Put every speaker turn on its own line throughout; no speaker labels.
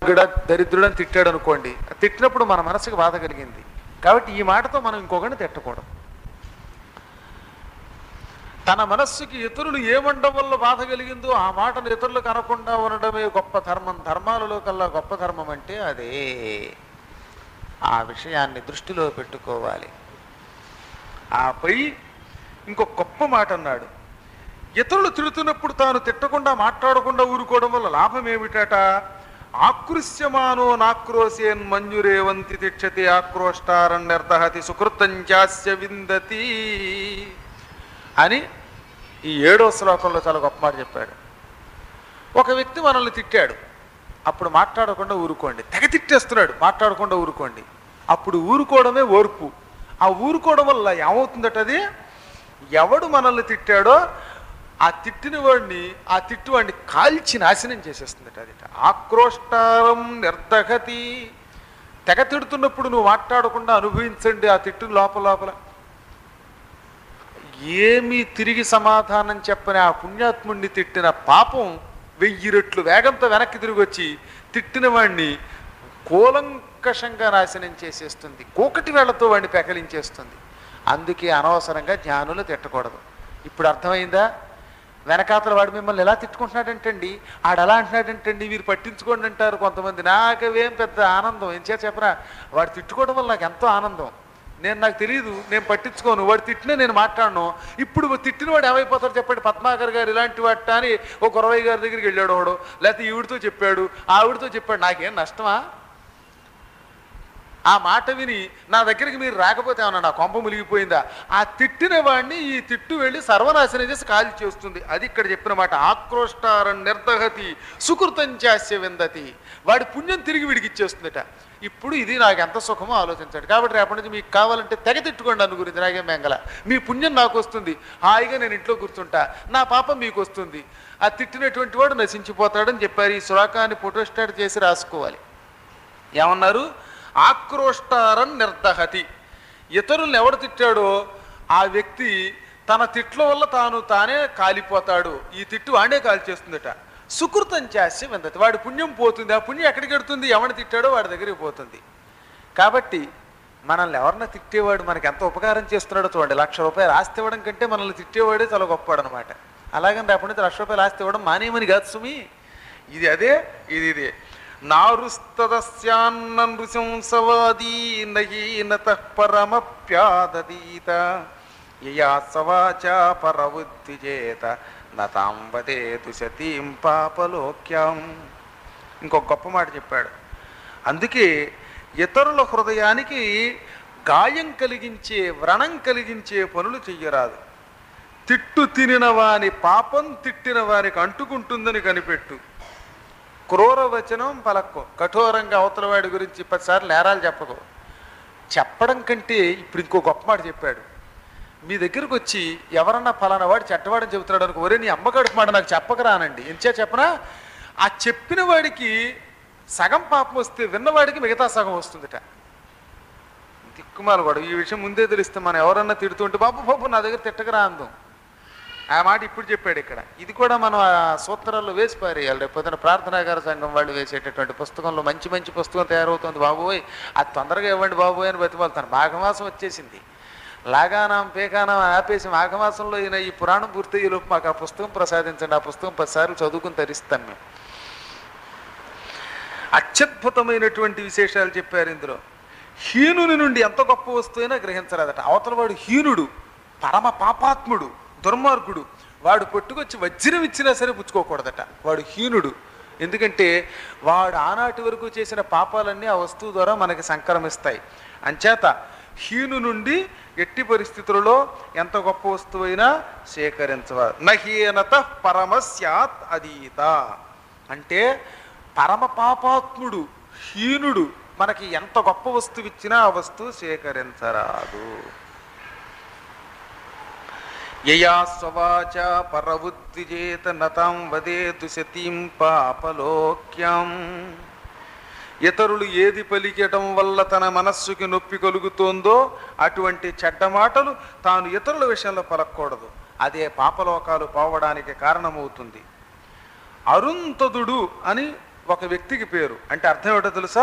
దుర్మార్గుడ దరిద్రుడని తిట్టాడు అనుకోండి తిట్టినప్పుడు మన మనసుకు బాధ కలిగింది కాబట్టి ఈ మాటతో మనం ఇంకొకరిని తిట్టకూడదు తన మనస్సుకి ఇతరులు ఏమండం వల్ల బాధ కలిగిందో ఆ మాటను ఇతరులకు అనకుండా ఉండడమే గొప్ప ధర్మం ధర్మాలలో కల్లా గొప్ప ధర్మం అంటే అదే ఆ విషయాన్ని దృష్టిలో పెట్టుకోవాలి ఆపై ఇంకొక గొప్ప మాట అన్నాడు ఇతరులు తిడుతున్నప్పుడు తాను తిట్టకుండా మాట్లాడకుండా ఊరుకోవడం వల్ల లాభం ఏమిటట ఆకృష్యమానో నాక్రోశేన్ మంజురేవంతి తిక్షతి ఆక్రోష్టారణ్యర్థహతి సుకృతంచాస్య విందతి అని ఈ ఏడో శ్లోకంలో చాలా గొప్ప మాట చెప్పాడు ఒక వ్యక్తి మనల్ని తిట్టాడు అప్పుడు మాట్లాడకుండా ఊరుకోండి తెగ తిట్టేస్తున్నాడు మాట్లాడకుండా ఊరుకోండి అప్పుడు ఊరుకోవడమే ఓర్పు ఆ ఊరుకోవడం వల్ల ఏమవుతుందట అది ఎవడు మనల్ని తిట్టాడో ఆ తిట్టిన వాడిని ఆ తిట్టు వాడిని కాల్చి నాశనం చేసేస్తుందట అది ఆక్రోష్టారం నిర్దగతి తెగ తిడుతున్నప్పుడు నువ్వు మాట్లాడకుండా అనుభవించండి ఆ తిట్టు లోపల లోపల ఏమీ తిరిగి సమాధానం చెప్పని ఆ పుణ్యాత్ముడిని తిట్టిన పాపం వెయ్యి రెట్లు వేగంతో వెనక్కి తిరిగి వచ్చి తిట్టిన వాడిని కూలంకషంగా నాశనం చేసేస్తుంది కోకటి వేళ్లతో వాడిని పెకలించేస్తుంది అందుకే అనవసరంగా జ్ఞానులు తిట్టకూడదు ఇప్పుడు అర్థమైందా వెనకాతల వాడు మిమ్మల్ని ఎలా తిట్టుకుంటున్నాడంటండి ఆడు ఎలా అంటున్నాడంటండి మీరు పట్టించుకోండి అంటారు కొంతమంది నాకవేం పెద్ద ఆనందం ఏం చేత చెప్పరా వాడు తిట్టుకోవడం వల్ల నాకు ఎంతో ఆనందం నేను నాకు తెలియదు నేను పట్టించుకోను వాడు తిట్టినా నేను మాట్లాడను ఇప్పుడు తిట్టిన వాడు ఏమైపోతారు చెప్పండి పద్మాకర్ గారు ఇలాంటి వాట అని ఒక గురవయ్య గారి దగ్గరికి వెళ్ళాడు వాడు లేకపోతే ఈవిడితో చెప్పాడు ఆవిడతో చెప్పాడు నాకేం నష్టమా ఆ మాట విని నా దగ్గరికి మీరు రాకపోతే ఏమన్నా నా కొంప మునిగిపోయిందా ఆ తిట్టిన వాడిని ఈ తిట్టు వెళ్ళి సర్వనాశనం చేసి కాలి చేస్తుంది అది ఇక్కడ చెప్పిన మాట ఆక్రోష్టారం నిర్దహతి సుకృతం చాస్య విందతి వాడి పుణ్యం తిరిగి వీడికి ఇచ్చేస్తుందట ఇప్పుడు ఇది నాకు ఎంత సుఖమో ఆలోచించండి కాబట్టి రేపటి నుంచి మీకు కావాలంటే తెగ తిట్టుకోండి అను గురించి నాకేం మెంగల మీ పుణ్యం నాకు వస్తుంది హాయిగా నేను ఇంట్లో కూర్చుంటా నా పాపం మీకు వస్తుంది ఆ తిట్టినటువంటి వాడు నశించిపోతాడని చెప్పారు ఈ శ్లోకాన్ని ఫోటోస్టాట్ చేసి రాసుకోవాలి ఏమన్నారు ఆక్రోష్టారం నిర్దహతి ఇతరులను ఎవడు తిట్టాడో ఆ వ్యక్తి తన తిట్ల వల్ల తాను తానే కాలిపోతాడు ఈ తిట్టు వాడే కాల్చేస్తుందట సుకృతం చేసి విందతి వాడి పుణ్యం పోతుంది ఆ పుణ్యం ఎక్కడికి వెడుతుంది ఎవరిని తిట్టాడో వాడి దగ్గరికి పోతుంది కాబట్టి మనల్ని ఎవరన్నా తిట్టేవాడు మనకి ఎంత ఉపకారం చేస్తున్నాడో చూడండి లక్ష రూపాయలు ఆస్తి ఇవ్వడం కంటే మనల్ని తిట్టేవాడే చాలా గొప్పవాడు అనమాట అలాగని రేపటి నుంచి లక్ష రూపాయలు ఆస్తి ఇవ్వడం మానేయమని కాదు సుమి ఇది అదే ఇది ఇదే నారుస్తదస్యాన్న నృశంసవాదీ నయీనత పరమప్యాదీత యయా సవాచ పరవృత్తి చేత నతాం వదేతు సతీం పాపలోక్యాం ఇంకొక గొప్ప మాట చెప్పాడు అందుకే ఇతరుల హృదయానికి గాయం కలిగించే వ్రణం కలిగించే పనులు చెయ్యరాదు తిట్టు తినిన వాని పాపం తిట్టిన వానికి అంటుకుంటుందని కనిపెట్టు క్రూర వచనం పలక్కో కఠోరంగా అవతల వాడి గురించి పదిసార్లు నేరాలు చెప్పకు చెప్పడం కంటే ఇప్పుడు ఇంకో గొప్ప మాట చెప్పాడు మీ దగ్గరకు వచ్చి ఎవరన్నా ఫలానా వాడు చెడ్డవాడని చెబుతున్నాడు అనుకో ఒరే నీ అమ్మగడుపు మాట నాకు చెప్పకరానండి ఎంచే చెప్పనా ఆ చెప్పిన వాడికి సగం పాపం వస్తే విన్నవాడికి మిగతా సగం వస్తుందిట దిక్కుమాల కూడా ఈ విషయం ముందే తెలిస్తే మనం ఎవరన్నా తిడుతుంటే బాబు బాబు నా దగ్గర తిట్టకరా అందం ఆ మాట ఇప్పుడు చెప్పాడు ఇక్కడ ఇది కూడా మనం ఆ సూత్రాల్లో వేసి పారేయాలి రేపు పొద్దున ప్రార్థనాగార సంఘం వాళ్ళు వేసేటటువంటి పుస్తకంలో మంచి మంచి పుస్తకం తయారవుతుంది బాబోయ్ అది తొందరగా ఇవ్వండి బాబోయ్ అని బతిమాలుతాను మాఘమాసం వచ్చేసింది లాగానాం పేకానాం ఆపేసి మాఘమాసంలో ఈయన ఈ పురాణం పూర్తయ్యేలోపు మాకు ఆ పుస్తకం ప్రసాదించండి ఆ పుస్తకం పదిసార్లు చదువుకుని తరిస్తాం మేము అత్యద్భుతమైనటువంటి విశేషాలు చెప్పారు ఇందులో హీనుని నుండి ఎంత గొప్ప వస్తువైనా గ్రహించరాదట అవతల వాడు హీనుడు పరమ పాపాత్ముడు దుర్మార్గుడు వాడు కొట్టుకొచ్చి వజ్రం ఇచ్చినా సరే పుచ్చుకోకూడదట వాడు హీనుడు ఎందుకంటే వాడు ఆనాటి వరకు చేసిన పాపాలన్నీ ఆ వస్తువు ద్వారా మనకి సంక్రమిస్తాయి అంచేత హీను నుండి ఎట్టి పరిస్థితులలో ఎంత గొప్ప వస్తువైనా సేకరించవ నహీనత పరమస్యాత్ అదీత అంటే పరమ పాపాత్ముడు హీనుడు మనకి ఎంత గొప్ప వస్తువు ఇచ్చినా ఆ వస్తువు సేకరించరాదు యయా స్వవాచ పరవృత్తిజేత నతాం వదేతు సతీం పాపలోక్యం ఇతరులు ఏది పలికటం వల్ల తన మనస్సుకి నొప్పి కలుగుతోందో అటువంటి చెడ్డ మాటలు తాను ఇతరుల విషయంలో పలకూడదు అదే పాపలోకాలు పోవడానికి కారణమవుతుంది అరుంతదుడు అని ఒక వ్యక్తికి పేరు అంటే అర్థం ఏమిటో తెలుసా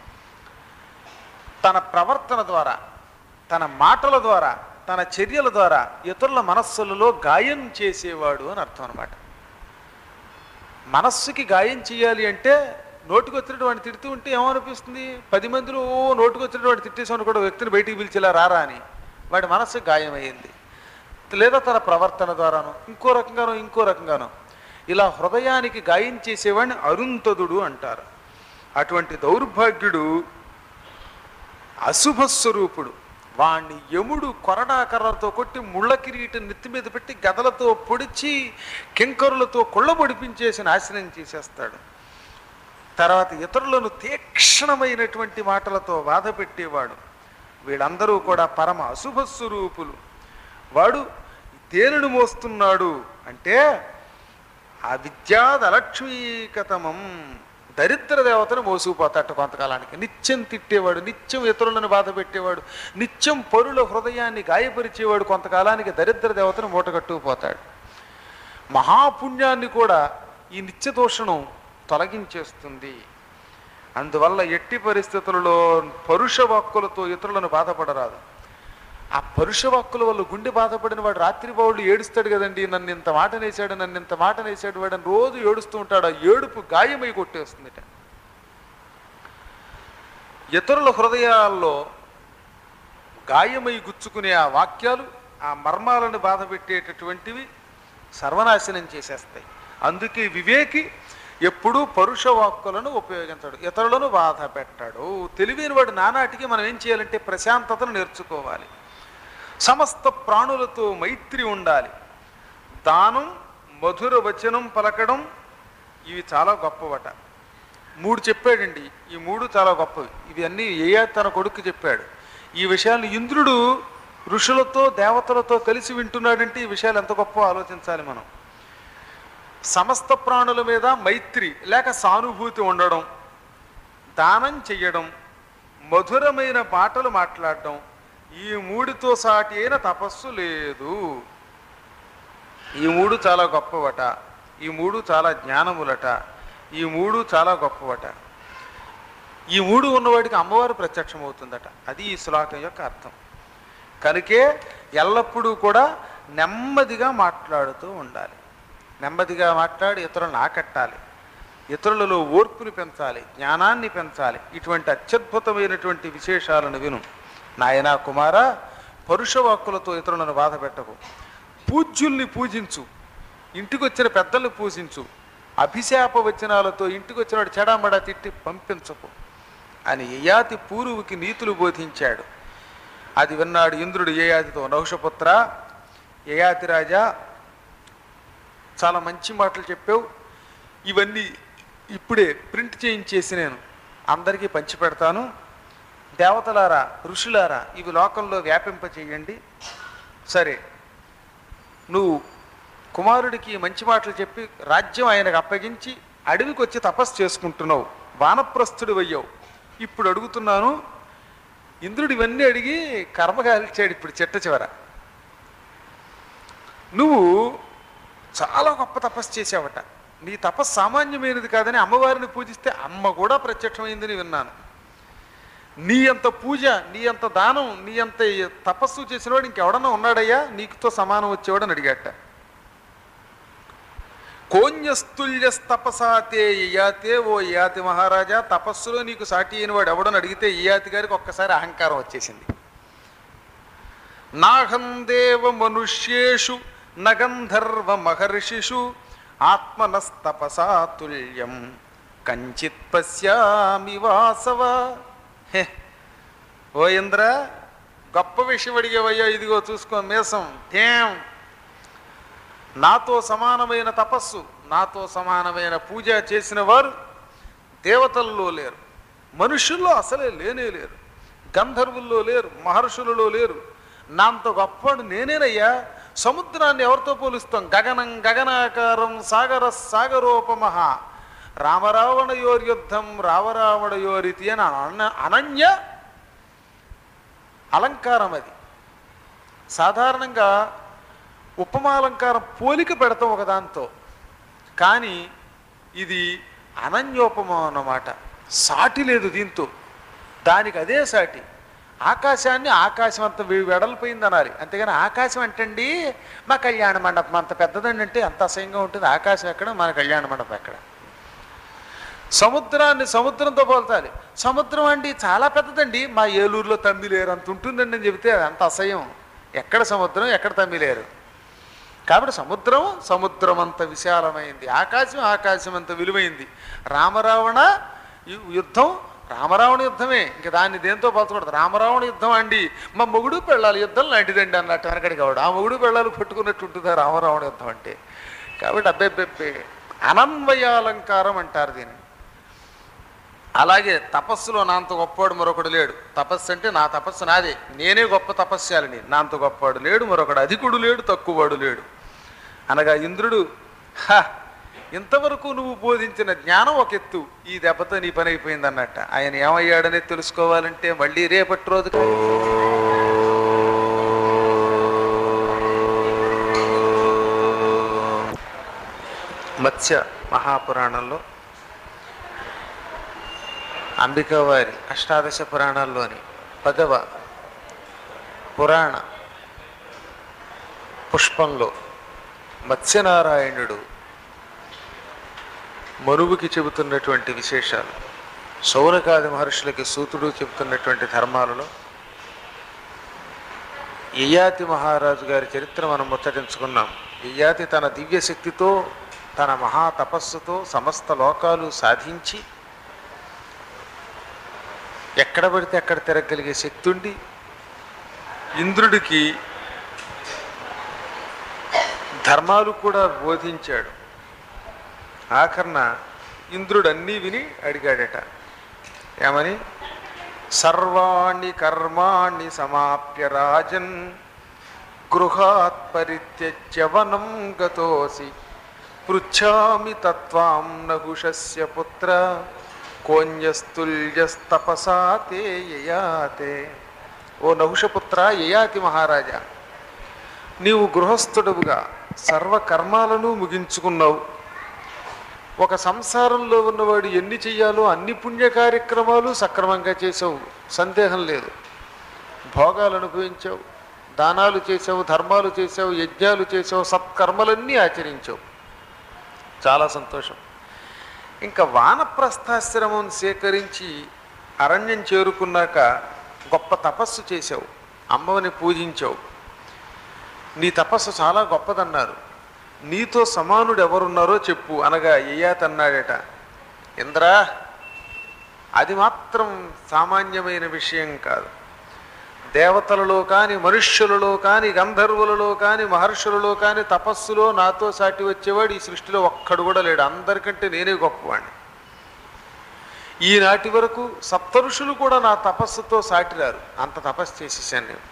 తన ప్రవర్తన ద్వారా తన మాటల ద్వారా తన చర్యల ద్వారా ఇతరుల మనస్సులలో గాయం చేసేవాడు అని అర్థం అనమాట మనస్సుకి గాయం చేయాలి అంటే నోటికి వచ్చినట్టు వాడిని తిడుతూ ఉంటే ఏమనిపిస్తుంది పది మందిలో ఓ నోటికి వచ్చినట్టు వాడిని తిట్టేసాను కూడా వ్యక్తిని బయటికి పిలిచేలా రారా అని వాడి మనస్సు గాయమైంది లేదా తన ప్రవర్తన ద్వారాను ఇంకో రకంగానో ఇంకో రకంగానో ఇలా హృదయానికి గాయం చేసేవాడిని అరుంతదుడు అంటారు అటువంటి దౌర్భాగ్యుడు అశుభ స్వరూపుడు వాణ్ణి యముడు కొరడాకర్రతో కొట్టి ముళ్ళ కిరీటం నెత్తి మీద పెట్టి గదలతో పొడిచి కింకరులతో కొళ్ళబొడిపించేసి నాశనం చేసేస్తాడు తర్వాత ఇతరులను తీక్షణమైనటువంటి మాటలతో బాధ పెట్టేవాడు వీళ్ళందరూ కూడా పరమ అశుభ స్వరూపులు వాడు తేనెను మోస్తున్నాడు అంటే ఆ విద్యాదలక్ష్మీకతమం దరిద్ర దేవతను మోసుకుపోతాట కొంతకాలానికి నిత్యం తిట్టేవాడు నిత్యం ఇతరులను బాధ పెట్టేవాడు నిత్యం పరుల హృదయాన్ని గాయపరిచేవాడు కొంతకాలానికి దరిద్ర దేవతను మూటగట్టుకుపోతాడు మహాపుణ్యాన్ని కూడా ఈ నిత్య దోషణం తొలగించేస్తుంది అందువల్ల ఎట్టి పరిస్థితులలో పరుష వాక్కులతో ఇతరులను బాధపడరాదు ఆ పరుష వాక్కుల వల్ల గుండె బాధపడిన వాడు రాత్రి బావుళ్ళు ఏడుస్తాడు కదండి నన్ను ఇంత మాట నేసాడు నన్ను ఇంత మాట నేసాడు వాడని రోజు ఏడుస్తూ ఉంటాడు ఆ ఏడుపు గాయమై కొట్టేస్తుందిట ఇతరుల హృదయాల్లో గాయమై గుచ్చుకునే ఆ వాక్యాలు ఆ మర్మాలను బాధ పెట్టేటటువంటివి సర్వనాశనం చేసేస్తాయి అందుకే వివేకి ఎప్పుడూ పరుష వాక్కులను ఉపయోగించడు ఇతరులను బాధ పెట్టాడు తెలివైన వాడు నానాటికి మనం ఏం చేయాలంటే ప్రశాంతతను నేర్చుకోవాలి సమస్త ప్రాణులతో మైత్రి ఉండాలి దానం మధుర వచనం పలకడం ఇవి చాలా గొప్పవట మూడు చెప్పాడండి ఈ మూడు చాలా గొప్పవి ఇవి అన్నీ ఏయా తన కొడుకు చెప్పాడు ఈ విషయాలు ఇంద్రుడు ఋషులతో దేవతలతో కలిసి వింటున్నాడంటే ఈ విషయాలు ఎంత గొప్ప ఆలోచించాలి మనం సమస్త ప్రాణుల మీద మైత్రి లేక సానుభూతి ఉండడం దానం చెయ్యడం మధురమైన మాటలు మాట్లాడడం ఈ మూడితో సాటి అయిన తపస్సు లేదు ఈ మూడు చాలా గొప్పవట ఈ మూడు చాలా జ్ఞానములట ఈ మూడు చాలా గొప్పవట ఈ మూడు ఉన్నవాడికి అమ్మవారు ప్రత్యక్షమవుతుందట అది ఈ శ్లోకం యొక్క అర్థం కనుకే ఎల్లప్పుడూ కూడా నెమ్మదిగా మాట్లాడుతూ ఉండాలి నెమ్మదిగా మాట్లాడి ఇతరులను ఆకట్టాలి ఇతరులలో ఓర్పుని పెంచాలి జ్ఞానాన్ని పెంచాలి ఇటువంటి అత్యద్భుతమైనటువంటి విశేషాలను విను నాయనా కుమార పరుషవాక్కులతో ఇతరులను బాధ పెట్టకు పూజ్యుల్ని పూజించు ఇంటికి వచ్చిన పెద్దల్ని పూజించు అభిశాప వచనాలతో ఇంటికి వచ్చినవాడు చెడామడా తిట్టి పంపించకు అని యయాతి పూర్వుకి నీతులు బోధించాడు అది విన్నాడు ఇంద్రుడు యయాతితో నౌషపుత్ర యయాతి రాజా చాలా మంచి మాటలు చెప్పావు ఇవన్నీ ఇప్పుడే ప్రింట్ చేయించేసి నేను అందరికీ పంచి పెడతాను దేవతలారా ఋషులారా ఇవి లోకంలో వ్యాపింప చేయండి సరే నువ్వు కుమారుడికి మంచి మాటలు చెప్పి రాజ్యం ఆయనకు అప్పగించి అడవికి వచ్చి తపస్సు చేసుకుంటున్నావు వానప్రస్థుడు అయ్యావు ఇప్పుడు అడుగుతున్నాను ఇంద్రుడు ఇవన్నీ అడిగి కర్మ కాల్చాడు ఇప్పుడు చెట్ట చివర నువ్వు చాలా గొప్ప తపస్సు చేసావట నీ తపస్సు సామాన్యమైనది కాదని అమ్మవారిని పూజిస్తే అమ్మ కూడా ప్రత్యక్షమైందని విన్నాను నీ అంత పూజ నీ అంత దానం నీ అంత తపస్సు చేసినవాడు ఇంకెవడన్నా ఉన్నాడయ్యా నీకుతో సమానం వచ్చేవాడని అడిగాట కోన్యస్తుల్యస్తపసాతే ఇయాతే ఓ ఇయాతి మహారాజా తపస్సులో నీకు సాటి అయిన వాడు ఎవడని అడిగితే ఇయాతి గారికి ఒక్కసారి అహంకారం వచ్చేసింది నాహం దేవ మనుష్యేషు నగంధర్వ మహర్షిషు ఆత్మనస్తపసాతుల్యం కంచిత్ పశ్యామి వాసవ హే ఓ ఇంద్ర గొప్ప విషయం అడిగేవయ్యా ఇదిగో చూసుకో మేసం ఠేం నాతో సమానమైన తపస్సు నాతో సమానమైన పూజ చేసిన వారు దేవతల్లో లేరు మనుషుల్లో అసలే లేనే లేరు గంధర్వుల్లో లేరు మహర్షులలో లేరు నాంత గొప్పవాడు నేనేనయ్యా సముద్రాన్ని ఎవరితో పోలుస్తాం గగనం గగనాకారం సాగర సాగరోపమహ రామరావణయోర్యుద్ధం రావరావణయోరితి అని అన అనన్య అలంకారం అది సాధారణంగా ఉపమాలంకారం పోలిక పెడతాం ఒకదాంతో కానీ ఇది అనన్యోపమం అన్నమాట సాటి లేదు దీంతో దానికి అదే సాటి ఆకాశాన్ని ఆకాశం అంత వె- వెడల్పోయింది అనాలి అంతేగాని ఆకాశం అంటండి మా కళ్యాణ మండపం అంత పెద్దదండి అంటే అంత అసహ్యంగా ఉంటుంది ఆకాశం ఎక్కడ మన కళ్యాణ మండపం ఎక్కడ సముద్రాన్ని సముద్రంతో పోల్చాలి సముద్రం అండి చాలా పెద్దదండి మా ఏలూరులో తమ్మిలేరు అంత ఉంటుందండి అని చెబితే అది అంత అసహ్యం ఎక్కడ సముద్రం ఎక్కడ తమ్మిలేరు కాబట్టి సముద్రం సముద్రం అంత విశాలమైంది ఆకాశం ఆకాశం అంత విలువైంది రామరావణ యు- యుద్ధం రామరావణ యుద్ధమే ఇంక దాన్ని దేంతో పోల్చకూడదు రామరావణ యుద్ధం అండి మా మొగుడు పెళ్ళాలి యుద్ధం లాంటిదండి అన్నట్టు వెనకడికి ఆవిడ ఆ మొగుడు పెళ్ళాలు పట్టుకున్నట్టు ఉంటుందా రామరావణ యుద్ధం అంటే కాబట్టి అబ్బెబ్బెబ్బే అనన్వయాలంకారం అంటారు దీన్ని అలాగే తపస్సులో నా అంత గొప్పవాడు మరొకడు లేడు తపస్సు అంటే నా తపస్సు నాదే నేనే గొప్ప తపస్యాలని నా అంత గొప్పవాడు లేడు మరొకడు అధికుడు లేడు తక్కువవాడు లేడు అనగా ఇంద్రుడు "హ, ఇంతవరకు నువ్వు బోధించిన జ్ఞానం ఒక ఎత్తు ఈ దెబ్బతో నీ పని అయిపోయింది అన్నట్ట ఆయన ఏమయ్యాడనే తెలుసుకోవాలంటే మళ్ళీ రేపటి రోజు మత్స్య మహాపురాణంలో అంబికావారి అష్టాదశ పురాణాల్లోని పదవ పురాణ పుష్పంలో మత్స్యనారాయణుడు మనువుకి చెబుతున్నటువంటి విశేషాలు సౌనకాది మహర్షులకి సూతుడు చెబుతున్నటువంటి ధర్మాలలో యయాతి మహారాజు గారి చరిత్ర మనం ముచ్చటించుకున్నాం యయాతి తన దివ్య శక్తితో తన మహా తపస్సుతో సమస్త లోకాలు సాధించి ఎక్కడ పడితే అక్కడ తిరగలిగే శక్తి ఉండి ఇంద్రుడికి ధర్మాలు కూడా బోధించాడు ఆఖరణ ఇంద్రుడు అన్నీ విని అడిగాడట ఏమని సర్వాణి కర్మాణి సమాప్య రాజన్ గృహాత్ పరిత్యజ్య వనం గతోసి పృచ్ఛామి తత్వాం నహుషస్య పుత్ర కోన్యస్తుల్యస్తపసా తే యయాతే ఓ నహుషపుత్ర యయాతి మహారాజా నీవు గృహస్థుడవుగా సర్వకర్మాలను ముగించుకున్నావు ఒక సంసారంలో ఉన్నవాడు ఎన్ని చెయ్యాలో అన్ని పుణ్య కార్యక్రమాలు సక్రమంగా చేసావు సందేహం లేదు భోగాలు అనుభవించావు దానాలు చేసావు ధర్మాలు చేసావు యజ్ఞాలు చేసావు సత్కర్మలన్నీ ఆచరించావు చాలా సంతోషం ఇంకా వానప్రస్థాశ్రమం సేకరించి అరణ్యం చేరుకున్నాక గొప్ప తపస్సు చేసావు అమ్మని పూజించావు నీ తపస్సు చాలా గొప్పదన్నారు నీతో సమానుడు ఎవరున్నారో చెప్పు అనగా యయాతి అన్నాడట ఇంద్రా అది మాత్రం సామాన్యమైన విషయం కాదు దేవతలలో కాని మనుష్యులలో కాని గంధర్వులలో కాని మహర్షులలో కాని తపస్సులో నాతో సాటి వచ్చేవాడు ఈ సృష్టిలో ఒక్కడు కూడా లేడు అందరికంటే నేనే గొప్పవాడిని ఈనాటి వరకు సప్తఋషులు కూడా నా తపస్సుతో సాటిరారు అంత తపస్సు చేసేసాను నేను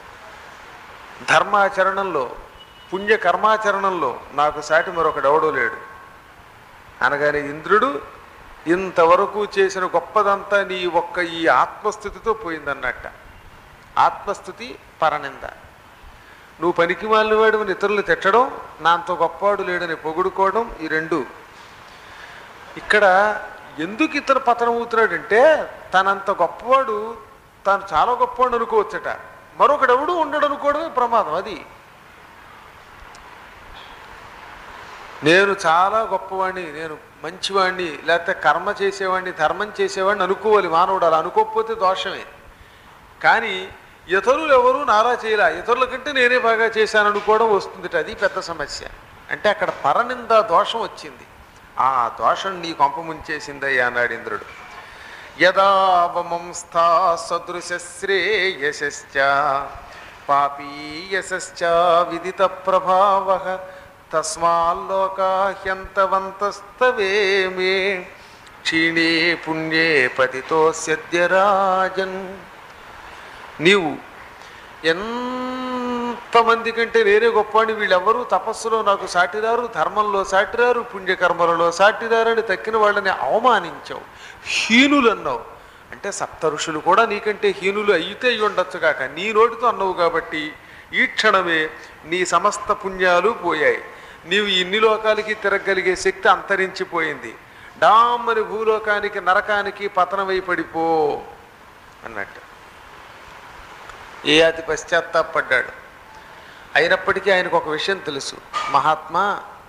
ధర్మాచరణంలో పుణ్య కర్మాచరణంలో నాకు సాటి మరొకడెవడూ లేడు అనగానే ఇంద్రుడు ఇంతవరకు చేసిన గొప్పదంతా నీ ఒక్క ఈ ఆత్మస్థుతితో పోయిందన్నట్ట ఆత్మస్థుతి పరనింద నువ్వు పనికి మాలినవాడు ఇతరులు తిట్టడం నాంతో గొప్పవాడు లేడని పొగుడుకోవడం ఈ రెండు ఇక్కడ ఎందుకు ఇతను పతనం అవుతున్నాడంటే తనంత గొప్పవాడు తాను చాలా గొప్పవాడు అనుకోవచ్చట మరొకడెవడు ఉండడు అనుకోవడమే ప్రమాదం అది నేను చాలా గొప్పవాడిని నేను మంచివాడిని లేకపోతే కర్మ చేసేవాడిని ధర్మం చేసేవాడిని అనుకోవాలి మానవుడు అలా అనుకోకపోతే దోషమే కానీ ఇతరులు ఎవరు నాలా చేయలే ఇతరుల కంటే నేనే బాగా చేశాను అనుకోవడం వస్తుంది అది పెద్ద సమస్య అంటే అక్కడ పరనింద దోషం వచ్చింది ఆ దోషం నీ కొంప ముంచేసిందయ్యా అన్నాడు ఇంద్రుడు యదావమంస్థా సదృశ్రేయశ్చ పాపీయశ్చ విదిత ప్రభావ తస్మాల్లోకా హ్యంతవంతస్తవే మే క్షీణే పుణ్యే పతితోస్యద్య రాజన్ నీవు ఎంతమంది కంటే నేనే గొప్పవాడిని వీళ్ళెవ్వరూ తపస్సులో నాకు సాటిరారు ధర్మంలో సాటిరారు పుణ్యకర్మలలో సాటిరారని తక్కిన వాళ్ళని అవమానించావు హీనులు అన్నావు అంటే సప్త ఋషులు కూడా నీకంటే హీనులు అయితే అయి ఉండొచ్చు కాక నీ నోటితో అన్నావు కాబట్టి ఈ క్షణమే నీ సమస్త పుణ్యాలు పోయాయి నీవు ఇన్ని లోకాలకి తిరగలిగే శక్తి అంతరించిపోయింది డామ్మని భూలోకానికి నరకానికి పతనమై పడిపో అన్నట్టు ఏ అతి పశ్చాత్తాపడ్డాడు అయినప్పటికీ ఆయనకు ఒక విషయం తెలుసు మహాత్మా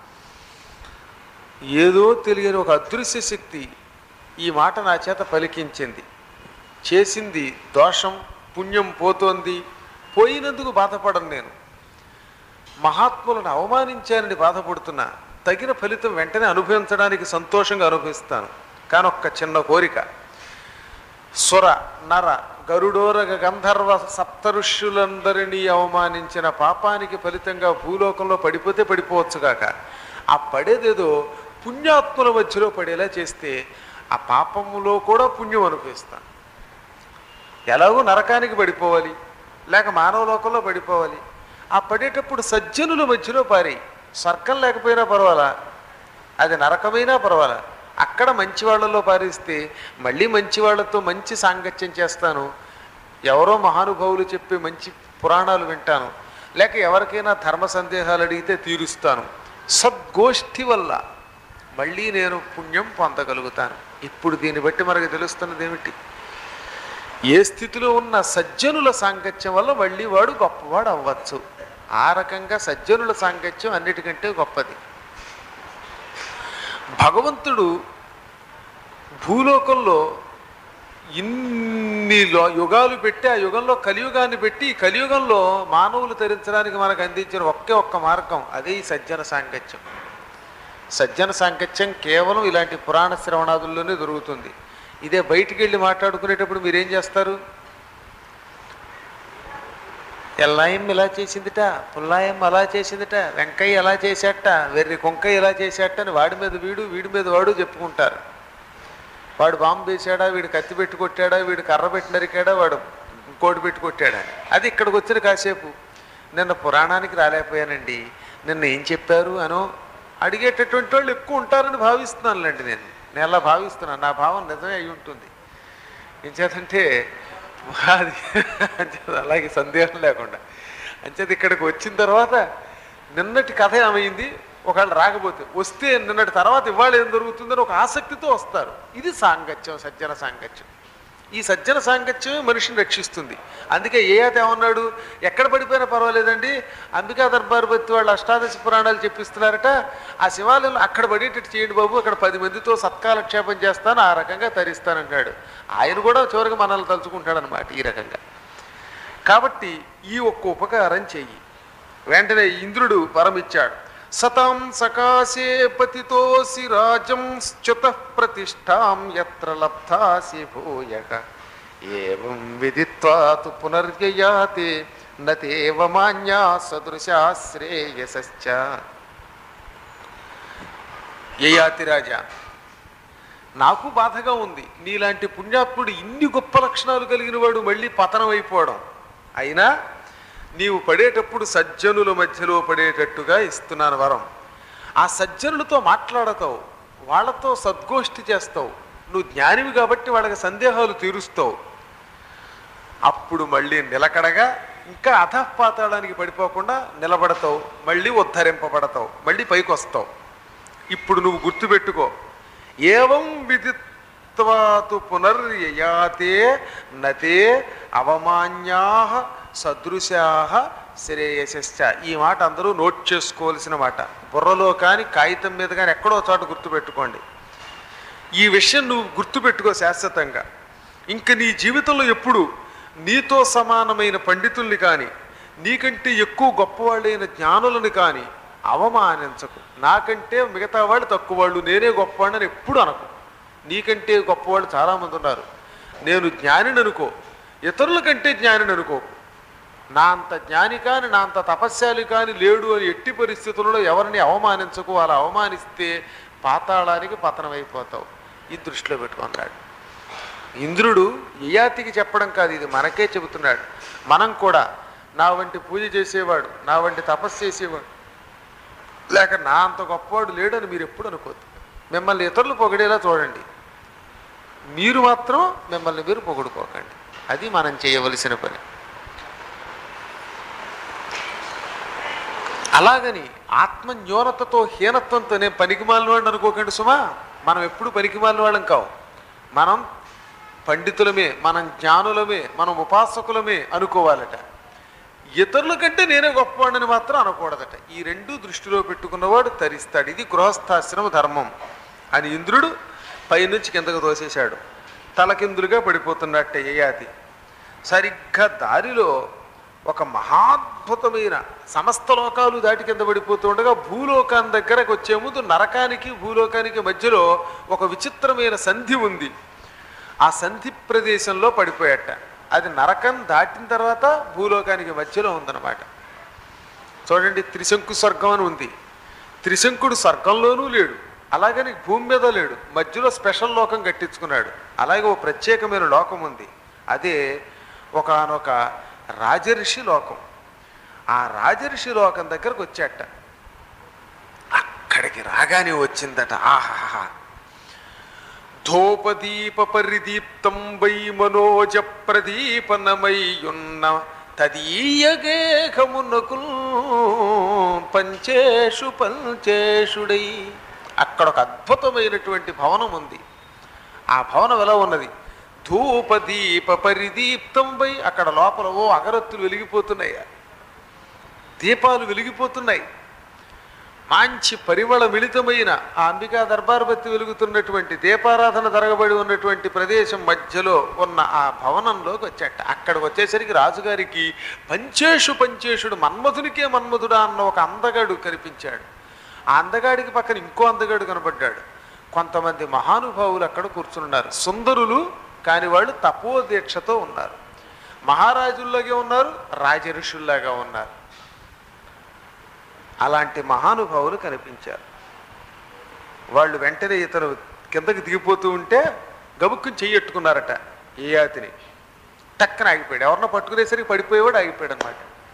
ఏదో తెలియని ఒక అదృశ్య శక్తి ఈ మాట నా చేత పలికించింది చేసింది దోషం పుణ్యం పోతోంది పోయినందుకు బాధపడను నేను మహాత్ములను అవమానించానని బాధపడుతున్నా తగిన ఫలితం వెంటనే అనుభవించడానికి సంతోషంగా అనుభవిస్తాను కానీ ఒక్క చిన్న కోరిక సుర నర గరుడోరగ గంధర్వ సప్తఋషులందరినీ అవమానించిన పాపానికి ఫలితంగా భూలోకంలో పడిపోతే పడిపోవచ్చుగాక ఆ పడేదేదో పుణ్యాత్ముల మధ్యలో పడేలా చేస్తే ఆ పాపములో కూడా పుణ్యం అనుభవిస్తాను ఎలాగో నరకానికి పడిపోవాలి లేక మానవ లోకంలో పడిపోవాలి ఆ పడేటప్పుడు సజ్జనుల మధ్యలో పారి స్వర్గం లేకపోయినా పర్వాలా అది నరకమైనా పర్వాలా అక్కడ మంచి వాళ్ళలో పారిస్తే మళ్ళీ మంచి వాళ్ళతో మంచి సాంగత్యం చేస్తాను ఎవరో మహానుభావులు చెప్పే మంచి పురాణాలు వింటాను లేక ఎవరికైనా ధర్మ సందేహాలు అడిగితే తీరుస్తాను సద్గోష్ఠి వల్ల మళ్ళీ నేను పుణ్యం పొందగలుగుతాను ఇప్పుడు దీన్ని బట్టి మనకు తెలుస్తున్నది ఏమిటి ఏ స్థితిలో ఉన్న సజ్జనుల సాంగత్యం వల్ల మళ్ళీ వాడు గొప్పవాడు అవ్వచ్చు ఆ రకంగా సజ్జనుల సాంగత్యం అన్నిటికంటే గొప్పది భగవంతుడు భూలోకంలో ఇన్ని లో- యుగాలు పెట్టి ఆ యుగంలో కలియుగాన్ని పెట్టి ఈ కలియుగంలో మానవులు తరించడానికి మనకు అందించిన ఒకే ఒక్క మార్గం అదే ఈ సజ్జన సాంగత్యం సజ్జన సాంగత్యం కేవలం ఇలాంటి పురాణ శ్రవణాదుల్లోనే దొరుకుతుంది ఇదే బయటికి వెళ్ళి మాట్లాడుకునేటప్పుడు మీరేం చేస్తారు ఎల్లాయం ఇలా చేసిందిట పుల్లాయం అలా చేసిందిట వెంకయ్య ఎలా చేసేట వెర్రి కొంకయ్య ఇలా చేసేట అని వాడి మీద వీడు వీడి మీద వాడు చెప్పుకుంటారు వాడు బాంబు వేసాడా వీడు కత్తి పెట్టి కొట్టాడా వీడు కర్ర పెట్టి నరికాడా వాడు ఇంకోటి పెట్టి కొట్టాడా అది ఇక్కడికి వచ్చిన కాసేపు నిన్న పురాణానికి రాలేకపోయానండి నిన్న ఏం చెప్పారు అనో అడిగేటటువంటి వాళ్ళు ఎక్కువ ఉంటారని భావిస్తున్నానులేండి నేను నేను అలా భావిస్తున్నాను నా భావం నిజమే అయి ఉంటుంది ఏం చేతంటే అది అంచేత అలాగే సందేహం లేకుండా అంచేత ఇక్కడికి వచ్చిన తర్వాత నిన్నటి కథ ఏమైంది ఒకవేళ రాకపోతే వస్తే నిన్నటి తర్వాత ఇవాళ ఏం జరుగుతుందని ఒక ఆసక్తితో వస్తారు ఇది సాంగత్యం సజ్జన సాంగత్యం ఈ సజ్జన సాంగత్యమే మనిషిని రక్షిస్తుంది అందుకే ఏ అత ఏమన్నాడు ఎక్కడ పడిపోయినా పర్వాలేదండి అంబికా దర్బార్ బతి వాళ్ళు అష్టాదశ పురాణాలు చెప్పిస్తున్నారట ఆ శివాలయంలో అక్కడ పడేటట్టు చేయండి బాబు అక్కడ పది మందితో సత్కాలక్షేపం చేస్తాను ఆ రకంగా తరిస్తానంటాడు ఆయన కూడా చివరికి మనల్ని తలుచుకుంటాడు అనమాట ఈ రకంగా కాబట్టి ఈ ఒక్క ఉపకారం చెయ్యి వెంటనే ఇంద్రుడు పరమిచ్చాడు సతాం సకాశే పతితోసి రాజం చ్యుత ప్రతిష్టాం ఎత్ర లబ్ధాసి భూయక ఏం విదిత్వాతు పునర్యయాతి నతేవ మాన్యా సదృశా శ్రేయసశ్చ యయాతి రాజా నాకు బాధగా ఉంది నీలాంటి పుణ్యాత్ముడు ఇన్ని గొప్ప లక్షణాలు కలిగిన వాడు మళ్ళీ పతనం అయిపోవడం అయినా నీవు పడేటప్పుడు సజ్జనుల మధ్యలో పడేటట్టుగా ఇస్తున్నాను వరం ఆ సజ్జనులతో మాట్లాడతావు వాళ్ళతో సద్గోష్ఠి చేస్తావు నువ్వు జ్ఞానివి కాబట్టి వాళ్ళకి సందేహాలు తీరుస్తావు అప్పుడు మళ్ళీ నిలకడగా ఇంకా అధపాతాడానికి పడిపోకుండా నిలబడతావు మళ్ళీ ఉద్ధరింపబడతావు మళ్ళీ పైకి వస్తావు ఇప్పుడు నువ్వు గుర్తుపెట్టుకో ఏవం విదిత్వాతు పునర్యయాతే నతే అవమాన్యా సదృశా శ్రేయశ్చ ఈ మాట అందరూ నోట్ చేసుకోవాల్సిన మాట బుర్రలో కానీ కాగితం మీద కానీ ఎక్కడో చోట గుర్తుపెట్టుకోండి ఈ విషయం నువ్వు గుర్తుపెట్టుకో శాశ్వతంగా ఇంక నీ జీవితంలో ఎప్పుడు నీతో సమానమైన పండితుల్ని కానీ నీకంటే ఎక్కువ గొప్పవాళ్ళైన జ్ఞానులను కానీ అవమానించకు నాకంటే మిగతా వాళ్ళు తక్కువ వాళ్ళు నేనే గొప్పవాడిని ఎప్పుడు అనకు నీకంటే గొప్పవాళ్ళు చాలామంది ఉన్నారు నేను జ్ఞానిని అనుకో ఇతరుల కంటే జ్ఞానిని అనుకో నా అంత జ్ఞాని కాని నా అంత తపస్యాలి కాని లేడు అని ఎట్టి పరిస్థితుల్లో ఎవరిని అవమానించకు అలా అవమానిస్తే పాతాళానికి పతనమైపోతావు ఇది దృష్టిలో పెట్టుకున్నాడు ఇంద్రుడు యయాతికి చెప్పడం కాదు ఇది మనకే చెబుతున్నాడు మనం కూడా నా వంటి పూజ చేసేవాడు నా వంటి తపస్సు చేసేవాడు లేక నా అంత గొప్పవాడు లేడని మీరు ఎప్పుడు అనుకోద్దు మిమ్మల్ని ఇతరులు పొగిడేలా చూడండి మీరు మాత్రం మిమ్మల్ని మీరు పొగుడుకోకండి అది మనం చేయవలసిన పని అలాగని ఆత్మ న్యూనతతో హీనత్వంతో నేను పనికి మాలినవాడిని అనుకోకండి సుమా మనం ఎప్పుడు పనికిమాలిన వాళ్ళం కావు మనం పండితులమే మనం జ్ఞానులమే మనం ఉపాసకులమే అనుకోవాలట ఇతరుల కంటే నేనే గొప్పవాడిని మాత్రం అనకూడదట ఈ రెండు దృష్టిలో పెట్టుకున్నవాడు తరిస్తాడు ఇది గృహస్థాశ్రమ ధర్మం అని ఇంద్రుడు పైనుంచి కిందకు తోసేశాడు తలకిందులుగా పడిపోతున్నట్టే యయాతి సరిగ్గా దారిలో ఒక మహాద్భుతమైన సమస్త లోకాలు దాటి కింద పడిపోతూ ఉండగా భూలోకాన్ని దగ్గరకు వచ్చే ముందు నరకానికి భూలోకానికి మధ్యలో ఒక విచిత్రమైన సంధి ఉంది ఆ సంధి ప్రదేశంలో పడిపోయాట అది నరకం దాటిన తర్వాత భూలోకానికి మధ్యలో ఉందన్నమాట చూడండి త్రిశంకు స్వర్గం అని ఉంది త్రిశంకుడు స్వర్గంలోనూ లేడు అలాగని భూమి మీద లేడు మధ్యలో స్పెషల్ లోకం కట్టించుకున్నాడు అలాగే ఓ ప్రత్యేకమైన లోకం ఉంది అదే ఒకానొక రాజర్షి లోకం ఆ రాజర్షి లోకం దగ్గరకు వచ్చాట అక్కడికి రాగానే వచ్చిందట ఆహాహా ధూపదీప పరిదీప్తం వై మనోజ ప్రదీపనమయ్యున్న తదీయగేహమునకు పంచేషు పంచేషుడై అక్కడ ఒక అద్భుతమైనటువంటి భవనం ఉంది ఆ భవనం ఎలా ఉన్నది ధూపదీప పరిదీప్తం వై అక్కడ లోపల ఓ అగరత్తులు వెలిగిపోతున్నాయి దీపాలు వెలిగిపోతున్నాయి మంచి పరిమళ మిళితమైన ఆ అంబికా దర్బార్ బత్తి వెలుగుతున్నటువంటి దీపారాధన జరగబడి ఉన్నటువంటి ప్రదేశం మధ్యలో ఉన్న ఆ భవనంలోకి వచ్చాట అక్కడికి వచ్చేసరికి రాజుగారికి పంచేషు పంచేషుడు మన్మధునికే మన్మధుడా అన్న ఒక అందగాడు కనిపించాడు ఆ అందగాడికి పక్కన ఇంకో అందగాడు కనబడ్డాడు కొంతమంది మహానుభావులు అక్కడ కూర్చున్నారు సుందరులు కాని వాళ్ళు తపో దీక్షతో ఉన్నారు మహారాజుల్లాగే ఉన్నారు రాజఋషుల్లాగా ఉన్నారు అలాంటి మహానుభావులు కనిపించారు వాళ్ళు వెంటనే ఇతను కిందకి దిగిపోతూ ఉంటే గబుక్కుని చెయ్యట్టుకున్నారట ఏ యాతిని టక్కన ఆగిపోయాడు ఎవరినో పట్టుకునేసరికి పడిపోయేవాడు ఆగిపోయాడు అనమాట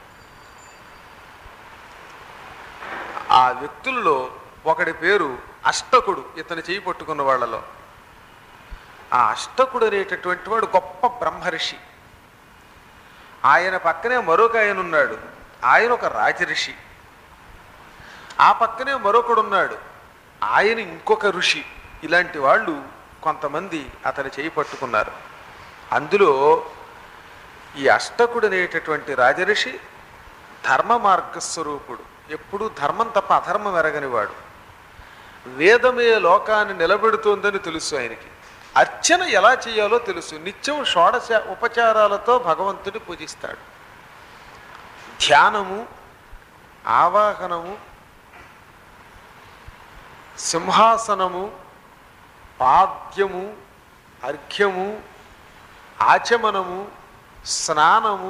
ఆ వ్యక్తుల్లో ఒకడి పేరు అష్టకుడు ఇతను చేయి పట్టుకున్న వాళ్ళలో ఆ అష్టకుడు అనేటటువంటి వాడు గొప్ప బ్రహ్మర్షి ఆయన పక్కనే మరొక ఆయన ఉన్నాడు ఆయన ఒక రాజఋషి ఆ పక్కనే మరొకడున్నాడు ఆయన ఇంకొక ఋషి ఇలాంటి వాళ్ళు కొంతమంది అతని చేయి పట్టుకున్నారు అందులో ఈ అష్టకుడు అనేటటువంటి రాజఋషి ధర్మ మార్గస్వరూపుడు ఎప్పుడూ ధర్మం తప్ప అధర్మం ఎరగనివాడు వేదమే లోకాన్ని నిలబెడుతోందని తెలుసు ఆయనకి అర్చన ఎలా చేయాలో తెలుసు నిత్యం షోడశ ఉపచారాలతో భగవంతుడి పూజిస్తాడు ధ్యానము ఆవాహనము సింహాసనము పాద్యము అర్ఘ్యము ఆచమనము స్నానము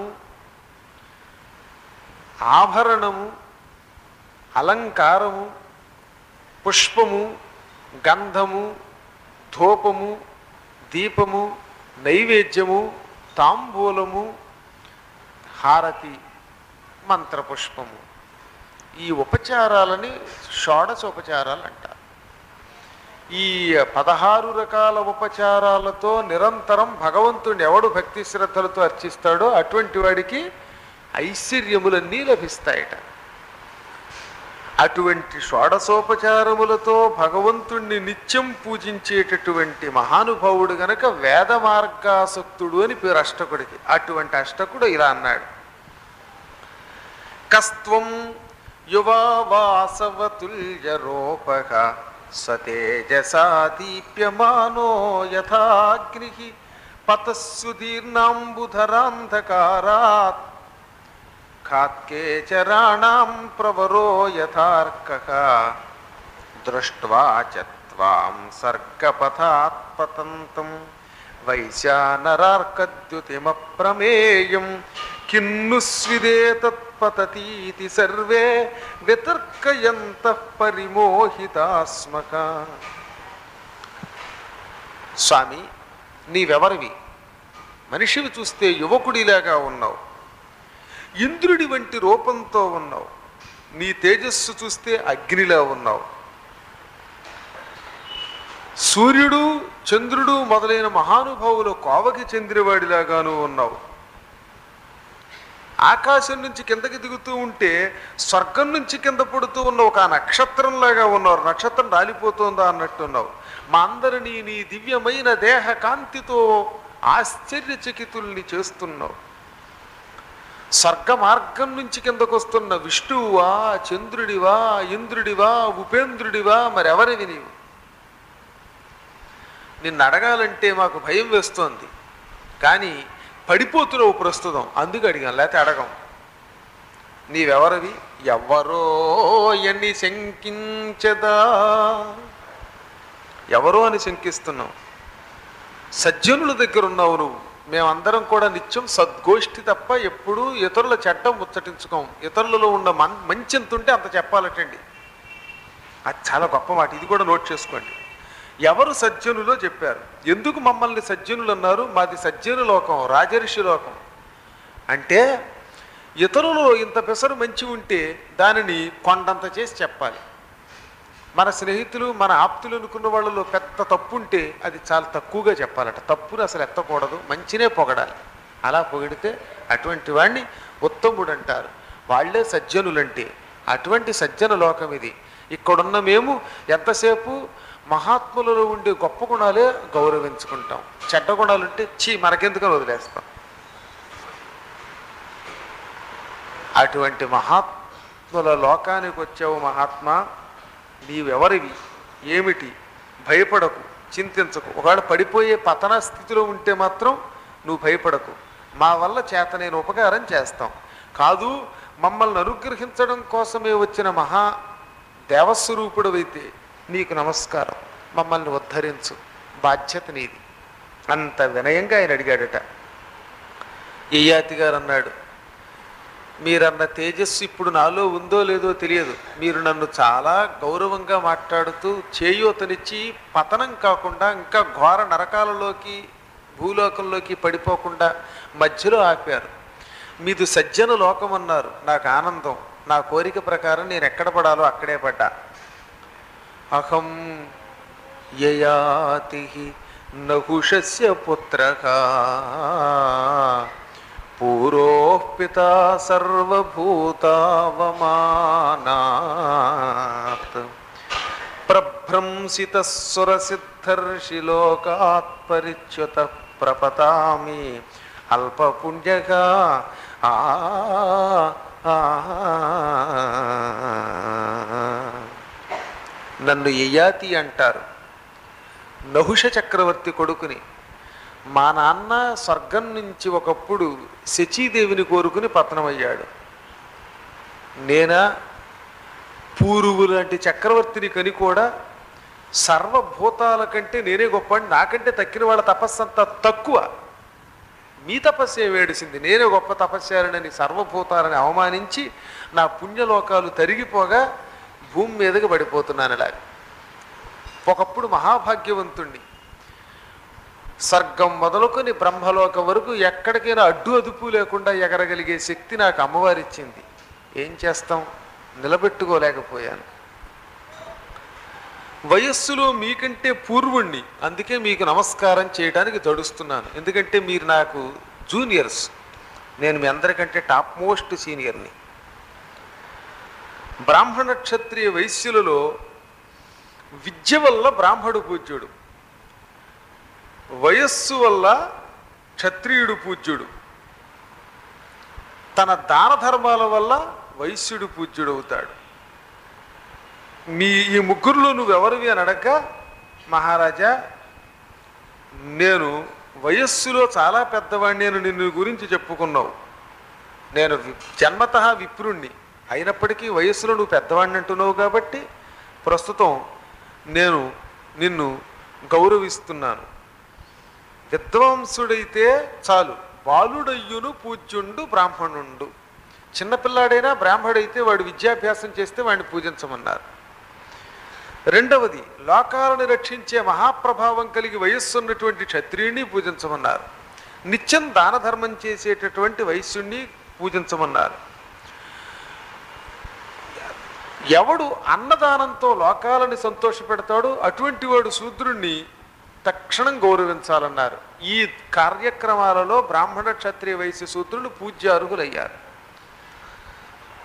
ఆభరణము అలంకారము పుష్పము గంధము ధూపము దీపము నైవేద్యము తాంబూలము హారతి మంత్రపుష్పము ఈ ఉపచారాలని షోడశ ఉపచారాలు అంటారు ఈ పదహారు రకాల ఉపచారాలతో నిరంతరం భగవంతుడిని ఎవడు భక్తి శ్రద్ధలతో అర్చిస్తాడో అటువంటి వాడికి ఐశ్వర్యములన్నీ లభిస్తాయట అటువంటి షోడశోపచారములతో భగవంతుణ్ణి నిత్యం పూజించేటటువంటి మహానుభావుడు గనక వేద మార్గాసక్తుడు అని పేరు అష్టకుడికి అటువంటి అష్టకుడు ఇలా అన్నాడు కస్త్వం యువా వాసవతుల్య రూపక సతేజసా దీప్యమానో యథాగ్ని పతస్సుదీర్ణాంబుధరాంధకారాత్ ఖాత్కే చరాణాం ప్రవరో యథార్కః దృష్ట్వా చ త్వాం సర్గపథాత్ పతంతం వైశానరార్కద్యుతిమప్రమేయం కిన్ను స్విదేతత్పతతీతి సర్వే వితర్కయంతః పరిమోహితాస్మక స్వామి నీవెవరివి మనిషివి చూస్తే యువకుడిలాగా ఉన్నావు ఇంద్రుడి వంటి రూపంతో ఉన్నావు నీ తేజస్సు చూస్తే అగ్నిలా ఉన్నావు సూర్యుడు చంద్రుడు మొదలైన మహానుభావులు కోవకి చెందినవాడిలాగాను ఉన్నావు ఆకాశం నుంచి కిందకి దిగుతూ ఉంటే స్వర్గం నుంచి కింద పడుతూ ఉన్న ఒక నక్షత్రంలాగా ఉన్నారు నక్షత్రం రాలిపోతుందా అన్నట్టున్నావు మా అందరినీ నీ దివ్యమైన దేహ కాంతితో ఆశ్చర్యచకితుల్ని చేస్తున్నావు స్వర్గ మార్గం నుంచి కిందకు వస్తున్న విష్ణువా చంద్రుడివా ఇంద్రుడివా ఉపేంద్రుడివా మరెవరివి నీవు నిన్ను అడగాలంటే మాకు భయం వేస్తోంది కానీ పడిపోతున్నావు ప్రస్తుతం అందుకు అడిగాం లేకపోతే అడగం నీవెవరివి ఎవరో ఎన్ని శంకించదా ఎవరో అని శంకిస్తున్నావు సజ్జనుల దగ్గర ఉన్నావు నువ్వు మేమందరం కూడా నిత్యం సద్గోష్ఠి తప్ప ఎప్పుడూ ఇతరుల చెడ్డం ముచ్చటించుకోం ఇతరులలో ఉన్న మన్ మంచి ఎంత ఉంటే అంత చెప్పాలటండి అది చాలా గొప్ప మాట ఇది కూడా నోట్ చేసుకోండి ఎవరు సజ్జనులో చెప్పారు ఎందుకు మమ్మల్ని సజ్జనులు అన్నారు మాది సజ్జను లోకం రాజర్షి లోకం అంటే ఇతరులలో ఇంత పెసరు మంచి ఉంటే దానిని కొండంత చేసి చెప్పాలి మన స్నేహితులు మన ఆప్తులు అనుకున్న వాళ్ళలో పెద్ద తప్పు ఉంటే అది చాలా తక్కువగా చెప్పాలట తప్పును అసలు ఎత్తకూడదు మంచినే పొగడాలి అలా పొగిడితే అటువంటి వాడిని ఉత్తముడు అంటారు వాళ్ళే సజ్జనులంటే అటువంటి సజ్జన లోకం ఇది ఇక్కడున్న మేము ఎంతసేపు మహాత్ములలో ఉండే గొప్ప గుణాలే గౌరవించుకుంటాం చెడ్డ గుణాలు ఉంటే చీ మనకెందుకని వదిలేస్తాం అటువంటి మహాత్ముల లోకానికి వచ్చావు మహాత్మా నీవెవరివి ఏమిటి భయపడకు చింతించకు ఒకవేళ పడిపోయే పతన స్థితిలో ఉంటే మాత్రం నువ్వు భయపడకు మా వల్ల చేత నేను ఉపకారం చేస్తాం కాదు మమ్మల్ని అనుగ్రహించడం కోసమే వచ్చిన మహా దేవస్వరూపుడవైతే నీకు నమస్కారం మమ్మల్ని ఉద్ధరించు బాధ్యత నీది అంత వినయంగా ఆయన అడిగాడట యయాతి గారు అన్నాడు మీరన్న తేజస్సు ఇప్పుడు నాలో ఉందో లేదో తెలియదు మీరు నన్ను చాలా గౌరవంగా మాట్లాడుతూ చేయూతనిచ్చి పతనం కాకుండా ఇంకా ఘోర నరకాలలోకి భూలోకంలోకి పడిపోకుండా మధ్యలో ఆపారు మీది సజ్జన లోకం అన్నారు నాకు ఆనందం నా కోరిక ప్రకారం నేను ఎక్కడ పడాలో అక్కడే పడ్డా అహం యయాతి నహుషస్య పుత్రక పూరోపిత సర్వభూతావమానాత్ ప్రభ్రంసిత సురసిద్ధర్షి లోకాత్ పరిచ్యుత ప్రపతామి అల్పపుణ్యగా ఆ ఆ, నన్ను యయాతి అంటారు నహుష చక్రవర్తి కొడుకుని మా నాన్న స్వర్గం నుంచి ఒకప్పుడు శచీదేవిని కోరుకుని పతనమయ్యాడు నేనా పూరువు లాంటి చక్రవర్తిని కని కూడా సర్వభూతాల కంటే నేనే గొప్ప నాకంటే తక్కిన వాళ్ళ తపస్సు అంతా తక్కువ మీ తపస్సే వేడిసింది నేనే గొప్ప తపస్యాలని సర్వభూతాలని అవమానించి నా పుణ్యలోకాలు తరిగిపోగా భూమి మీదకి పడిపోతున్నాను ఇలాగ ఒకప్పుడు మహాభాగ్యవంతుణ్ణి స్వర్గం మొదలుకొని బ్రహ్మలోకం వరకు ఎక్కడికైనా అడ్డు అదుపు లేకుండా ఎగరగలిగే శక్తి నాకు అమ్మవారిచ్చింది ఏం చేస్తాం నిలబెట్టుకోలేకపోయాను వయస్సులో మీకంటే పూర్వుణ్ణి అందుకే మీకు నమస్కారం చేయడానికి తడుస్తున్నాను ఎందుకంటే మీరు నాకు జూనియర్స్ నేను మీ అందరికంటే టాప్ మోస్ట్ సీనియర్ని బ్రాహ్మణ క్షత్రియ వైశ్యులలో విద్య వల్ల బ్రాహ్మడు పూజ్యుడు వయస్సు వల్ల క్షత్రియుడు పూజ్యుడు తన దాన ధర్మాల వల్ల వైశ్యుడు పూజ్యుడు అవుతాడు మీ ఈ ముగ్గురులో నువ్వెవరివి అని అడగ మహారాజా నేను వయస్సులో చాలా పెద్దవాడిని నేను నిన్ను గురించి చెప్పుకున్నావు నేను వి- జన్మతః విప్రుణ్ణి అయినప్పటికీ వయస్సులో నువ్వు పెద్దవాడిని అంటున్నావు కాబట్టి ప్రస్తుతం నేను నిన్ను గౌరవిస్తున్నాను విద్వాంసుడైతే చాలు బాలుడయ్యును పూజ్యుండు బ్రాహ్మణుండు చిన్నపిల్లాడైనా బ్రాహ్మడైతే వాడు విద్యాభ్యాసం చేస్తే వాడిని పూజించమన్నారు రెండవది లోకాలను రక్షించే మహాప్రభావం కలిగి వయస్సు ఉన్నటువంటి క్షత్రియుణ్ణి పూజించమన్నారు నిత్యం దాన ధర్మం చేసేటటువంటి వైశ్యుణ్ణి పూజించమన్నారు ఎవడు అన్నదానంతో లోకాలని సంతోషపెడతాడో అటువంటి వాడు శూద్రుణ్ణి తక్షణం గౌరవించాలన్నారు ఈ కార్యక్రమాలలో బ్రాహ్మణ క్షత్రియ వైశ్య శూద్రులు పూజ్య అర్హులయ్యారు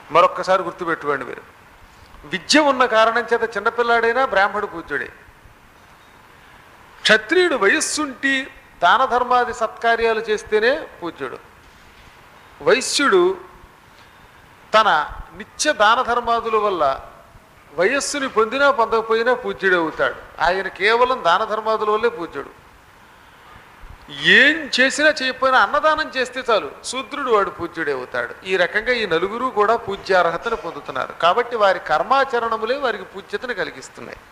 మరొక్కసారి గుర్తుపెట్టుకోండి మీరు విద్య ఉన్న కారణం చేత చిన్నపిల్లాడైనా బ్రాహ్మడు పూజ్యుడే క్షత్రియుడు వయస్సుంటి దాన ధర్మాది సత్కార్యాలు చేస్తేనే పూజ్యుడు వైశ్యుడు తన నిత్య దాన ధర్మాదుల వల్ల వయస్సుని పొందినా పొందకపోయినా పూజ్యుడే అవుతాడు ఆయన కేవలం దాన ధర్మాదుల వల్లే పూజ్యుడు ఏం చేసినా చేయకపోయినా అన్నదానం చేస్తే చాలు శూద్రుడు వాడు పూజ్యుడే అవుతాడు ఈ రకంగా ఈ నలుగురు కూడా పూజ్యార్హతను పొందుతున్నారు కాబట్టి వారి కర్మాచరణములే వారికి పూజ్యతను కలిగిస్తున్నాయి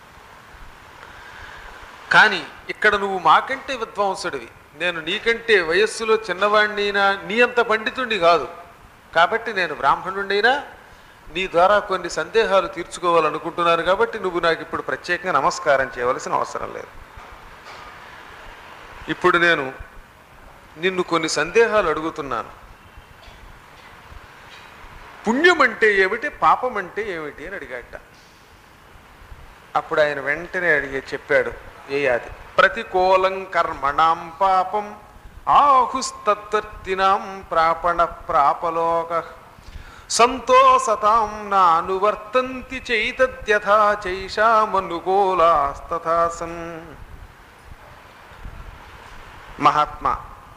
కానీ ఇక్కడ నువ్వు మాకంటే విద్వాంసుడివి నేను నీకంటే వయస్సులో చిన్నవాడినైనా నీ అంత పండితుడిని కాదు కాబట్టి నేను బ్రాహ్మణుడినైనా నీ ద్వారా కొన్ని సందేహాలు తీర్చుకోవాలనుకుంటున్నాను కాబట్టి నువ్వు నాకు ఇప్పుడు ప్రత్యేకంగా నమస్కారం చేయవలసిన అవసరం లేదు ఇప్పుడు నేను నిన్ను కొన్ని సందేహాలు అడుగుతున్నాను పుణ్యం అంటే ఏమిటి పాపం అంటే ఏమిటి అని అడిగాట అప్పుడు ఆయన వెంటనే అడిగి చెప్పాడు ఏయాది ప్రతికూలం కర్మణాం పాపం ఆహుస్తద్వర్తినాం ప్రాపణ ప్రాపలోక సంతోషతాం నానువర్తంతి చైతద్యథా చైషామనుకూలాస్తథా సన్ మహాత్మా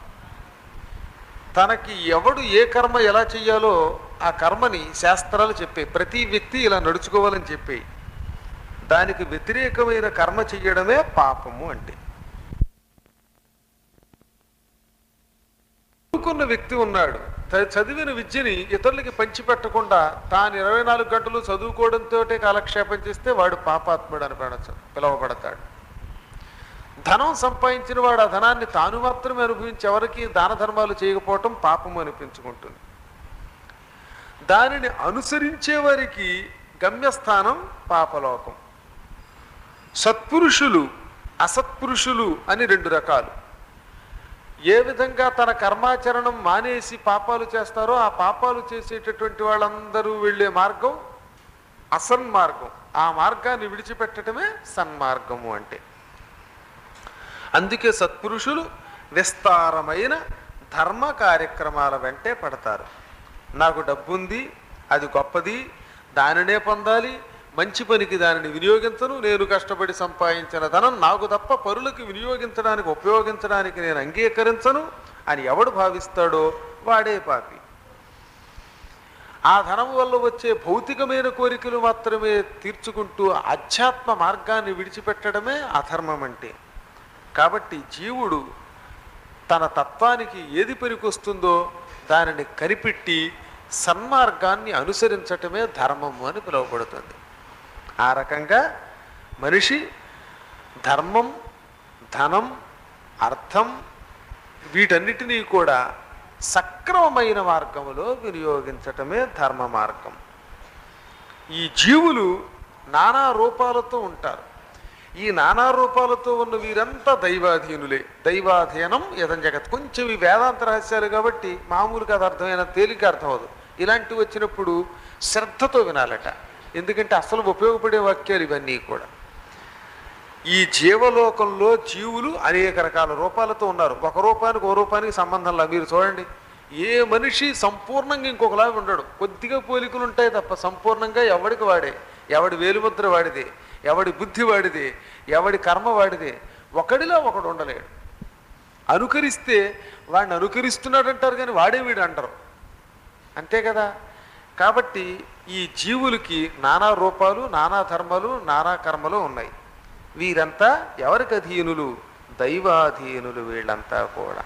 తనకి ఎవడు ఏ కర్మ ఎలా చెయ్యాలో ఆ కర్మని శాస్త్రాలు చెప్పే ప్రతి వ్యక్తి ఇలా నడుచుకోవాలని చెప్పి దానికి వ్యతిరేకమైన కర్మ చెయ్యడమే పాపము అంటే చదువుకున్న వ్యక్తి ఉన్నాడు త- చదివిన విద్యని ఇతరులకి పంచిపెట్టకుండా తాను ఇరవై నాలుగు గంటలు చదువుకోవడంతో కాలక్షేపం చేస్తే వాడు పాపాత్ముడు అని పిలవచ్చు పిలువబడతాడు ధనం సంపాదించిన వాడు ఆ ధనాన్ని తాను మాత్రమే అనుభవించి ఎవరికి దాన ధర్మాలు చేయకపోవటం పాపము అనిపించుకుంటుంది దానిని అనుసరించే వారికి గమ్యస్థానం పాపలోకం సత్పురుషులు అసత్పురుషులు అని రెండు రకాలు ఏ విధంగా తన కర్మాచరణం మానేసి పాపాలు చేస్తారో ఆ పాపాలు చేసేటటువంటి వాళ్ళందరూ వెళ్ళే మార్గం అసన్మార్గం ఆ మార్గాన్ని విడిచిపెట్టడమే సన్మార్గము అంటే అందుకే సత్పురుషులు విస్తారమైన ధర్మ కార్యక్రమాల వెంటే పడతారు నాకు డబ్బుంది అది గొప్పది దానినే పొందాలి మంచి పనికి దానిని వినియోగించను నేను కష్టపడి సంపాదించిన ధనం నాకు తప్ప పరులకు వినియోగించడానికి ఉపయోగించడానికి నేను అంగీకరించను అని ఎవడు భావిస్తాడో వాడే పాపి ఆ ధనం వల్ల వచ్చే భౌతికమైన కోరికలు మాత్రమే తీర్చుకుంటూ ఆధ్యాత్మ మార్గాన్ని విడిచిపెట్టడమే అధర్మం అంటే కాబట్టి జీవుడు తన తత్వానికి ఏది పనికొస్తుందో దానిని కనిపెట్టి సన్మార్గాన్ని అనుసరించటమే ధర్మము అని పిలువబడుతుంది ఆ రకంగా మనిషి ధర్మం ధనం అర్థం వీటన్నిటినీ కూడా సక్రమమైన మార్గములో వినియోగించటమే ధర్మ మార్గం ఈ జీవులు నానా రూపాలతో ఉంటారు ఈ నానా రూపాలతో ఉన్న వీరంతా దైవాధీనులే దైవాధీనం యథం జగత్ కొంచెం ఈ వేదాంత రహస్యాలు కాబట్టి మామూలు కథ అర్థమైన తేలిక అర్థం అవదు ఇలాంటివి వచ్చినప్పుడు శ్రద్ధతో వినాలట ఎందుకంటే అసలు ఉపయోగపడే వాక్యాలు ఇవన్నీ కూడా ఈ జీవలోకంలో జీవులు అనేక రకాల రూపాలతో ఉన్నారు ఒక రూపానికి ఒక రూపానికి సంబంధంలా మీరు చూడండి ఏ మనిషి సంపూర్ణంగా ఇంకొకలాగా ఉండడు కొద్దిగా పోలికలు ఉంటాయి తప్ప సంపూర్ణంగా ఎవడికి వాడే ఎవడి వేలుముద్ర వాడిదే ఎవడి బుద్ధి వాడిదే ఎవడి కర్మ వాడిదే ఒకడిలో ఒకడు ఉండలేడు అనుకరిస్తే వాడిని అనుకరిస్తున్నాడు అంటారు కానీ వాడే వీడు అంటారు అంతే కదా కాబట్టి ఈ జీవులకి నానా రూపాలు నానా ధర్మాలు నానా కర్మలు ఉన్నాయి వీరంతా ఎవరికి అధీనులు దైవాధీనులు వీళ్ళంతా కూడా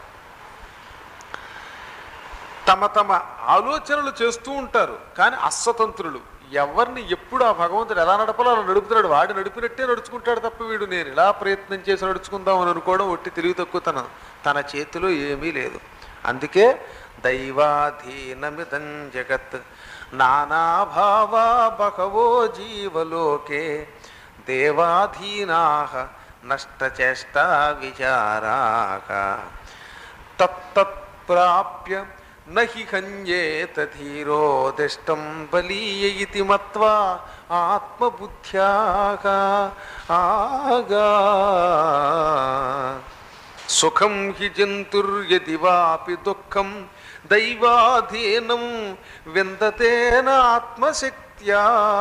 తమ తమ ఆలోచనలు చేస్తూ ఉంటారు కానీ అస్వతంత్రులు ఎవరిని ఎప్పుడు ఆ భగవంతుడు ఎలా నడపాలో అలా నడుపుతున్నాడు వాడు నడిపినట్టే నడుచుకుంటాడు తప్ప వీడు నేను ఇలా ప్రయత్నం చేసి నడుచుకుందాం అని అనుకోవడం ఒట్టి తెలివి తక్కువతనం తన చేతిలో ఏమీ లేదు అందుకే దైవాధీనమిదం జగత్ నానాభావా బహవో జీవలోకే దేవాధీనా నష్టచేష్టా విచారాక తత్తత్ప్రాప్య నహి హన్యేత ధీరో దిష్టం బలీయ ఇతి మత్వా ఆత్మబుద్ధ్యాగా ఆగా సుఖం హి జంతుర్యది వాపి దుఃఖం దైవాధీనం విందతేన ఆత్మశక్త్యా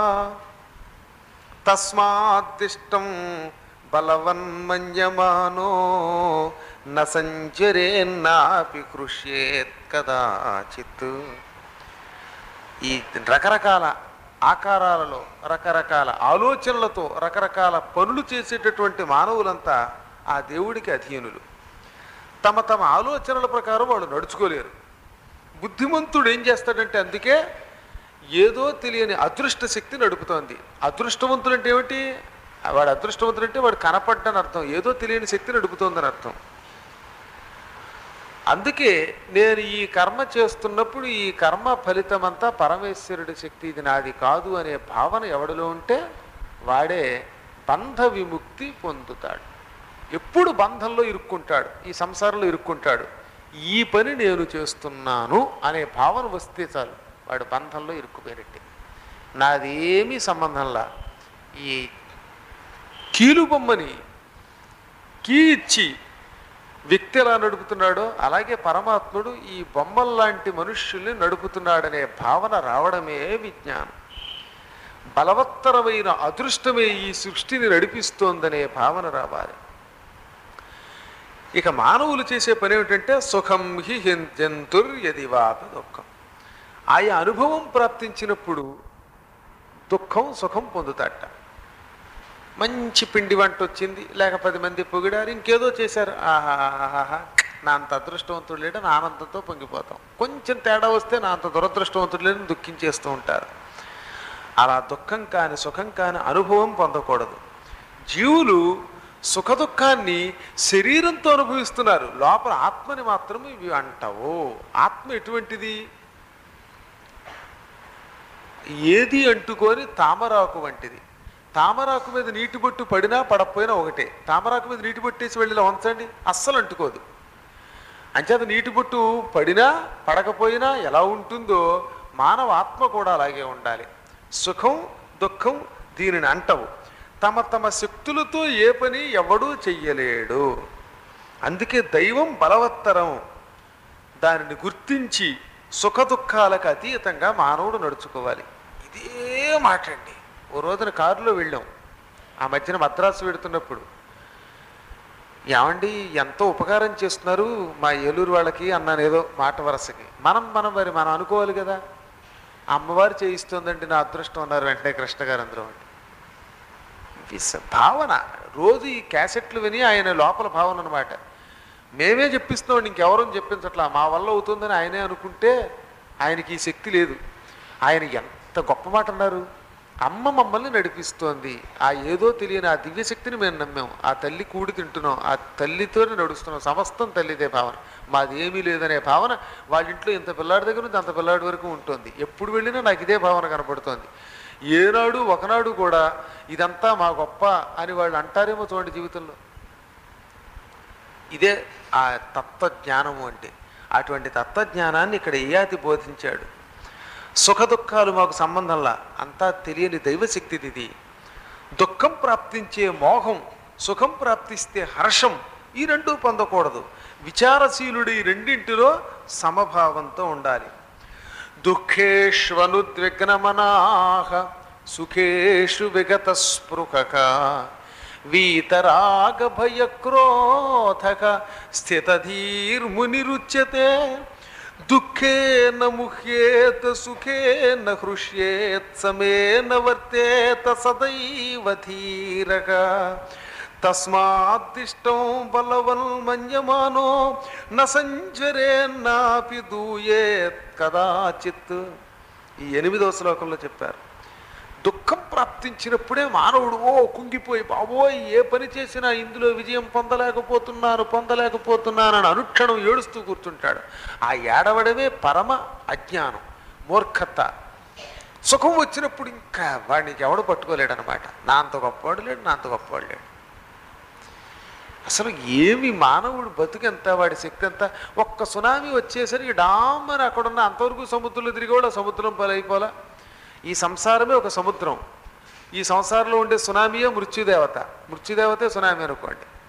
తస్మాద్దిష్టం బలవన్మన్యమానో న సంచరేన్నాపి కృష్యేత్ కదాచిత్ ఈ రకరకాల ఆకారాలలో రకరకాల ఆలోచనలతో రకరకాల పనులు చేసేటటువంటి మానవులంతా ఆ దేవుడికి అధీనులు తమ తమ ఆలోచనల ప్రకారం వాళ్ళు నడుచుకోలేరు బుద్ధిమంతుడు ఏం చేస్తాడంటే అందుకే ఏదో తెలియని అదృష్ట శక్తి నడుపుతోంది అదృష్టవంతుడు అంటే ఏమిటి వాడు అదృష్టవంతుడు అంటే వాడు కనపడ్డని అర్థం ఏదో తెలియని శక్తి నడుపుతోందని అర్థం అందుకే నేను ఈ కర్మ చేస్తున్నప్పుడు ఈ కర్మ ఫలితం అంతా పరమేశ్వరుడి శక్తి ఇది నాది కాదు అనే భావన ఎవడిలో ఉంటే వాడే బంధ విముక్తి పొందుతాడు ఎప్పుడు బంధంలో ఇరుక్కుంటాడు ఈ సంసారంలో ఇరుక్కుంటాడు ఈ పని నేను చేస్తున్నాను అనే భావన వస్తే చాలు వాడు బంధంలో ఇరుక్కుపోయినట్టే నాదేమీ సంబంధంలా ఈ కీలు బొమ్మని కీ ఇచ్చి వ్యక్తి ఎలా నడుపుతున్నాడో అలాగే పరమాత్ముడు ఈ బొమ్మల్లాంటి మనుష్యుల్ని నడుపుతున్నాడనే భావన రావడమే విజ్ఞానం బలవత్తరమైన అదృష్టమే ఈ సృష్టిని నడిపిస్తోందనే భావన రావాలి ఇక మానవులు చేసే పని ఏమిటంటే సుఖం హి జంతుర్ యది వాపి దుఃఖం ఆయా అనుభవం ప్రాప్తించినప్పుడు దుఃఖం సుఖం పొందుతాట మంచి పిండి వంట వచ్చింది లేక పది మంది పొగిడారు ఇంకేదో చేశారు ఆహాహాహా నా అంత అదృష్టవంతుడు లేడని ఆనందంతో పొంగిపోతాం కొంచెం తేడా వస్తే నా అంత దురదృష్టవంతుడు లేదని దుఃఖించేస్తూ ఉంటారు అలా దుఃఖం కాని సుఖం కాని అనుభవం పొందకూడదు జీవులు సుఖ దుఃఖాన్ని శరీరంతో అనుభవిస్తున్నారు లోపల ఆత్మని మాత్రం ఇవి అంటావు ఆత్మ ఎటువంటిది ఏది అంటుకొని తామరాకు వంటిది తామరాకు మీద నీటి బొట్టు పడినా పడకపోయినా ఒకటే తామరాకు మీద నీటి బొట్టేసి వెళ్ళిలా ఉంచండి అస్సలు అంటుకోదు అంచేత నీటి బొట్టు పడినా పడకపోయినా ఎలా ఉంటుందో మానవ ఆత్మ కూడా అలాగే ఉండాలి సుఖం దుఃఖం దీనిని అంటవు తమ తమ శక్తులతో ఏ పని ఎవడూ చెయ్యలేడు అందుకే దైవం బలవత్తరం దానిని గుర్తించి సుఖ దుఃఖాలకు అతీతంగా మానవుడు నడుచుకోవాలి ఇదే మాట అండి ఓ రోజున కారులో వెళ్ళాం ఆ మధ్యన మద్రాసు వెడుతున్నప్పుడు ఏమండి ఎంతో ఉపకారం చేస్తున్నారు మా ఏలూరు వాళ్ళకి అన్నాను ఏదో మాట వరసకి మనం మనం మరి మనం అనుకోవాలి కదా అమ్మవారు చేయిస్తుందండి నా అదృష్టం అన్నారు వెంటనే కృష్ణ గారు అందరూ అండి ఇది స- భావన రోజు ఈ క్యాసెట్లు విని ఆయన లోపల భావన అనమాట మేమే చెప్పిస్తున్నాం ఇంకెవరూ చెప్పించట్లా మా వల్ల అవుతుందని ఆయనే అనుకుంటే ఆయనకి ఈ శక్తి లేదు ఆయన ఎంత గొప్ప మాట అన్నారు అమ్మ మమ్మల్ని నడిపిస్తోంది ఆ ఏదో తెలియని ఆ దివ్యశక్తిని మేము నమ్మాం ఆ తల్లి కూడి తింటున్నాం ఆ తల్లితోనే నడుస్తున్నాం సమస్తం తల్లిదే భావన మాది ఏమీ లేదనే భావన వాళ్ళ ఇంట్లో ఇంత పిల్లాడి దగ్గర నుంచి అంత పిల్లాడి వరకు ఉంటుంది ఎప్పుడు వెళ్ళినా నాకు ఇదే భావన కనపడుతోంది ఏనాడు ఒకనాడు కూడా ఇదంతా మా గొప్ప అని వాళ్ళు అంటారేమో చూడండి జీవితంలో ఇదే ఆ తత్వజ్ఞానము అంటే అటువంటి తత్వజ్ఞానాన్ని ఇక్కడ ఏయాతి బోధించాడు సుఖ దుఃఖాలు మాకు సంబంధంలా అంతా తెలియని దైవశక్తిది ఇది దుఃఖం ప్రాప్తించే మోహం సుఖం ప్రాప్తిస్తే హర్షం ఈ రెండూ పొందకూడదు విచారశీలుడు ఈ రెండింటిలో సమభావంతో ఉండాలి దుఃఖేష్వనుద్విగ్నమనాహ సుఖేషు విగత స్పృహక వీతరాగ భయక్రోధక స్థితధీర్మునిరుచ్యతే దుఃఖేన ముహ్యేత సుఖేన హృష్యేత్ సమేన వర్తేత సదైవ ధీరక తస్మాద్దిష్టం బలవన్మన్యమానో న సంచరేన్నాపి దూయేత్ కదాచిత్ ఈ ఎనిమిదవ శ్లోకంలో చెప్పారు దుఃఖం ప్రాప్తించినప్పుడే మానవుడు ఓ కుంగిపోయి బాబోయ్ ఏ పని చేసినా ఇందులో విజయం పొందలేకపోతున్నాను పొందలేకపోతున్నాను అని అనుక్షణం ఏడుస్తూ కూర్చుంటాడు ఆ ఏడవడమే పరమ అజ్ఞానం మూర్ఖత సుఖం వచ్చినప్పుడు ఇంకా వాడికి ఎవడు పట్టుకోలేడనమాట నా అంత గొప్పవాడు లేడు నా అంత గొప్పవాడు లేడు అసలు ఏమి మానవుడు బతుకెంత వాడి శక్తి ఎంత ఒక్క సునామీ వచ్చేసరికి డామ్ అని అక్కడున్న అంతవరకు సముద్రంలో తిరిగి కూడా సముద్రం పాలైపోలా ఈ సంసారమే ఒక సముద్రం ఈ సంసారంలో ఉండే సునామీయే మృత్యుదేవత మృత్యుదేవతే సునామీ అనుకోండి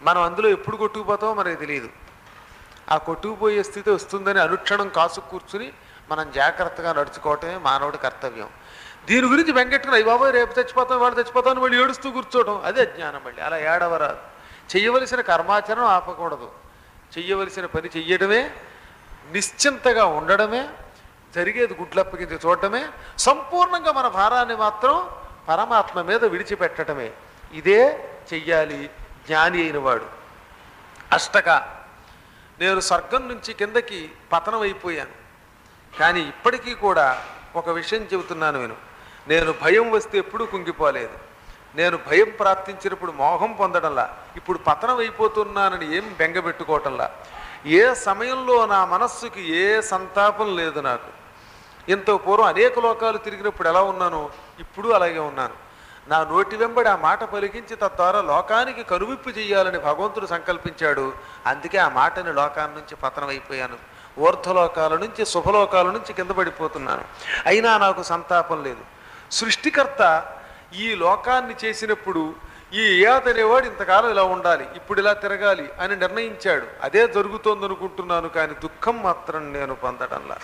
మనం అందులో ఎప్పుడు కొట్టుకుపోతామో మనకి తెలియదు ఆ కొట్టుకుపోయే స్థితి వస్తుందని అనుక్షణం కాసు కూర్చుని మనం జాగ్రత్తగా నడుచుకోవటమే మానవుడి కర్తవ్యం దీని గురించి వెంకట్టుకుని అయ్యి బాబాయ్ రేపు చచ్చిపోతాం వాళ్ళు చచ్చిపోతాను మళ్ళీ ఏడుస్తూ కూర్చోవడం అదే జ్ఞానం మళ్ళీ అలా ఏడవరాదు చెయ్యవలసిన కర్మాచరణ ఆపకూడదు చెయ్యవలసిన పని చెయ్యడమే నిశ్చింతగా ఉండడమే జరిగేది గుడ్లప్పగించి చూడటమే సంపూర్ణంగా మన భారాన్ని మాత్రం పరమాత్మ మీద విడిచిపెట్టడమే ఇదే చెయ్యాలి జ్ఞాని అయినవాడు అష్టక నేను స్వర్గం నుంచి కిందకి పతనం అయిపోయాను కానీ ఇప్పటికీ కూడా ఒక విషయం చెబుతున్నాను నేను నేను భయం వస్తే ఎప్పుడూ కుంగిపోలేదు నేను భయం ప్రాప్తించినప్పుడు మోహం పొందడంలా ఇప్పుడు పతనం అయిపోతున్నానని ఏం బెంగబెట్టుకోవటంలా ఏ సమయంలో నా మనస్సుకి ఏ సంతాపం లేదు నాకు ఎంతో పూర్వం అనేక లోకాలు తిరిగినప్పుడు ఎలా ఉన్నానో ఇప్పుడు అలాగే ఉన్నాను నా నోటి వెంబడి ఆ మాట పలికించి తద్వారా లోకానికి కనువిప్పు చేయాలని భగవంతుడు సంకల్పించాడు అందుకే ఆ మాటని లోకాన్ని నుంచి పతనం అయిపోయాను ఊర్ధ్వలోకాల నుంచి శుభలోకాల నుంచి కింద పడిపోతున్నాను అయినా నాకు సంతాపం లేదు సృష్టికర్త ఈ లోకాన్ని చేసినప్పుడు ఈ ఏయాత అనేవాడు ఇంతకాలం ఇలా ఉండాలి ఇప్పుడు ఇలా తిరగాలి అని నిర్ణయించాడు అదే జరుగుతోందనుకుంటున్నాను కానీ దుఃఖం మాత్రం నేను పొందడంలా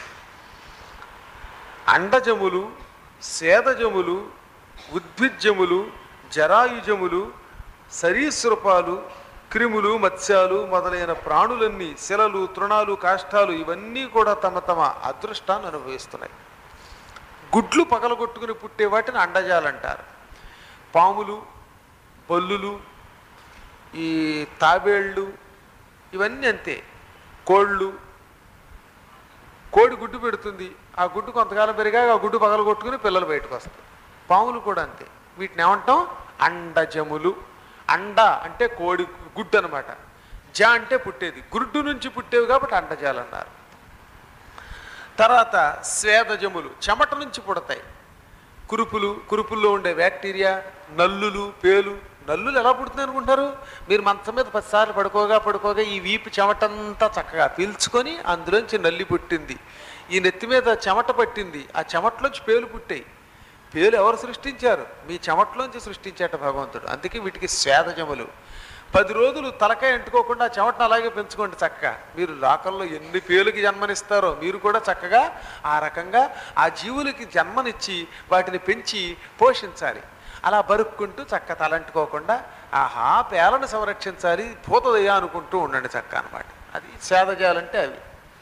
అండజములు సేదజములు ఉద్భిజ్యములు జరాయుజములు సరీసృపాలు క్రిములు మత్స్యాలు మొదలైన ప్రాణులన్నీ శిలలు తృణాలు కాష్టాలు ఇవన్నీ కూడా తమ తమ అదృష్టాన్ని అనుభవిస్తున్నాయి గుడ్లు పగలగొట్టుకుని పుట్టే వాటిని అండజాలంటారు పాములు బల్లులు ఈ తాబేళ్ళు ఇవన్నీ అంతే కోళ్ళు కోడి గుడ్డు పెడుతుంది ఆ గుడ్డు కొంతకాలం పెరిగాక ఆ గుడ్డు పగల కొట్టుకుని పిల్లలు బయటకు వస్తాయి పాములు కూడా అంతే వీటిని ఏమంటాం అండజములు అండ అంటే కోడి గుడ్డు అనమాట జ అంటే పుట్టేది గుడ్డు నుంచి పుట్టేవి కాబట్టి అండజాలు అన్నారు తర్వాత స్వేదజములు చెమట నుంచి పుడతాయి కురుపులు కురుపుల్లో ఉండే బ్యాక్టీరియా నల్లులు పేలు నల్లులు ఎలా పుడుతుంది అనుకుంటారు మీరు మంచం మీద పదిసార్లు పడుకోగా పడుకోగా ఈ వీపు చెమటంతా చక్కగా పీల్చుకొని అందులోంచి నల్లి పుట్టింది ఈ నెత్తి మీద చెమట పట్టింది ఆ చెమటలోంచి పేలు పుట్టాయి పేలు ఎవరు సృష్టించారు మీ చెమటలోంచి సృష్టించాట భగవంతుడు అందుకే వీటికి స్వేదజములు పది రోజులు తలకాయ అంటుకోకుండా ఆ చెమటను అలాగే పెంచుకోండి చక్కగా మీరు లోకంలో ఎన్ని పేలుకి జన్మనిస్తారో మీరు కూడా చక్కగా ఆ రకంగా ఆ జీవులకి జన్మనిచ్చి వాటిని పెంచి పోషించాలి అలా బరుక్కుంటూ చక్క తలంటుకోకుండా ఆహా పేలను సంరక్షించాలి పోతదయ్యా అనుకుంటూ ఉండండి చక్క అనమాట అది సేదజాలంటే అవి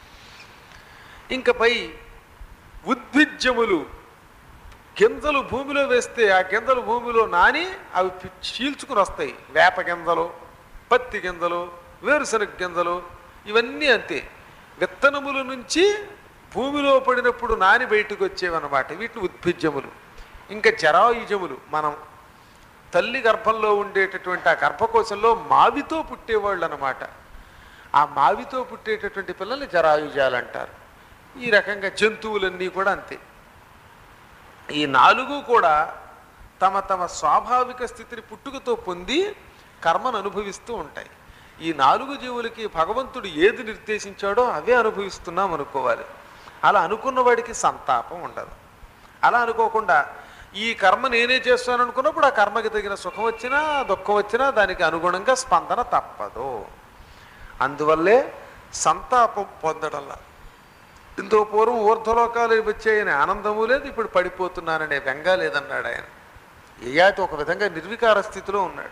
ఇంకపై ఉద్భిజ్యములు గింజలు భూమిలో వేస్తే ఆ గింజలు భూమిలో నాని అవి పి- చీల్చుకుని వస్తాయి వేప గింజలు పత్తి గింజలు వేరుశనగ గింజలు ఇవన్నీ అంతే విత్తనముల నుంచి భూమిలో పడినప్పుడు నాని బయటకు వచ్చేవన్నమాట వీటిని ఉద్భిజ్యములు ఇంకా జరాయుజములు మనం తల్లి గర్భంలో ఉండేటటువంటి ఆ గర్భకోశంలో మావితో పుట్టేవాళ్ళు అన్నమాట ఆ మావితో పుట్టేటటువంటి పిల్లల్ని జరాయుజాలు అంటారు ఈ రకంగా జంతువులన్నీ కూడా అంతే ఈ నాలుగు కూడా తమ తమ స్వాభావిక స్థితిని పుట్టుకతో పొంది కర్మను అనుభవిస్తూ ఉంటాయి ఈ నాలుగు జీవులకి భగవంతుడు ఏది నిర్దేశించాడో అవే అనుభవిస్తున్నాం అనుకోవాలి అలా అనుకున్న వాడికి సంతాపం ఉండదు అలా అనుకోకుండా ఈ కర్మ నేనే చేస్తాను అనుకున్నప్పుడు ఆ కర్మకి తగిన సుఖం వచ్చినా దుఃఖం వచ్చినా దానికి అనుగుణంగా స్పందన తప్పదు అందువల్లే సంతాపం పొందడంలా ఇంతో పూర్వం ఊర్ధ్వలోకాలు వచ్చాయని ఆనందము లేదు ఇప్పుడు పడిపోతున్నాననే బెంగ లేదన్నాడు ఆయన యయాతి ఒక విధంగా నిర్వికార స్థితిలో ఉన్నాడు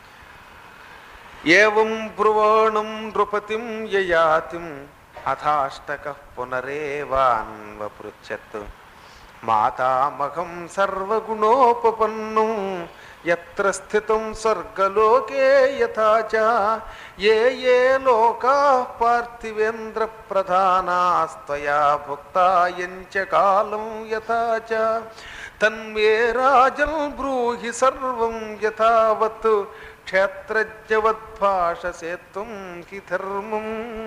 ఏవం బ్రువాణం నృపతిం యయాతిం అథాష్టక పునరేవాన్వపృచ్చత్ మాతామహం సర్వగుణోపపన్నం ఎత్ర స్థితం స్వర్గలోకే యథా చ ఏ ఏ లోకా పార్థివేంద్ర ప్రధానాస్తయా భుక్తాయంచ కాలం యథా చ తన్మే రాజన్ బ్రూహి సర్వం యథావత్ క్షేత్రజ్ఞవద్భాషసేత్వం హి ధర్మం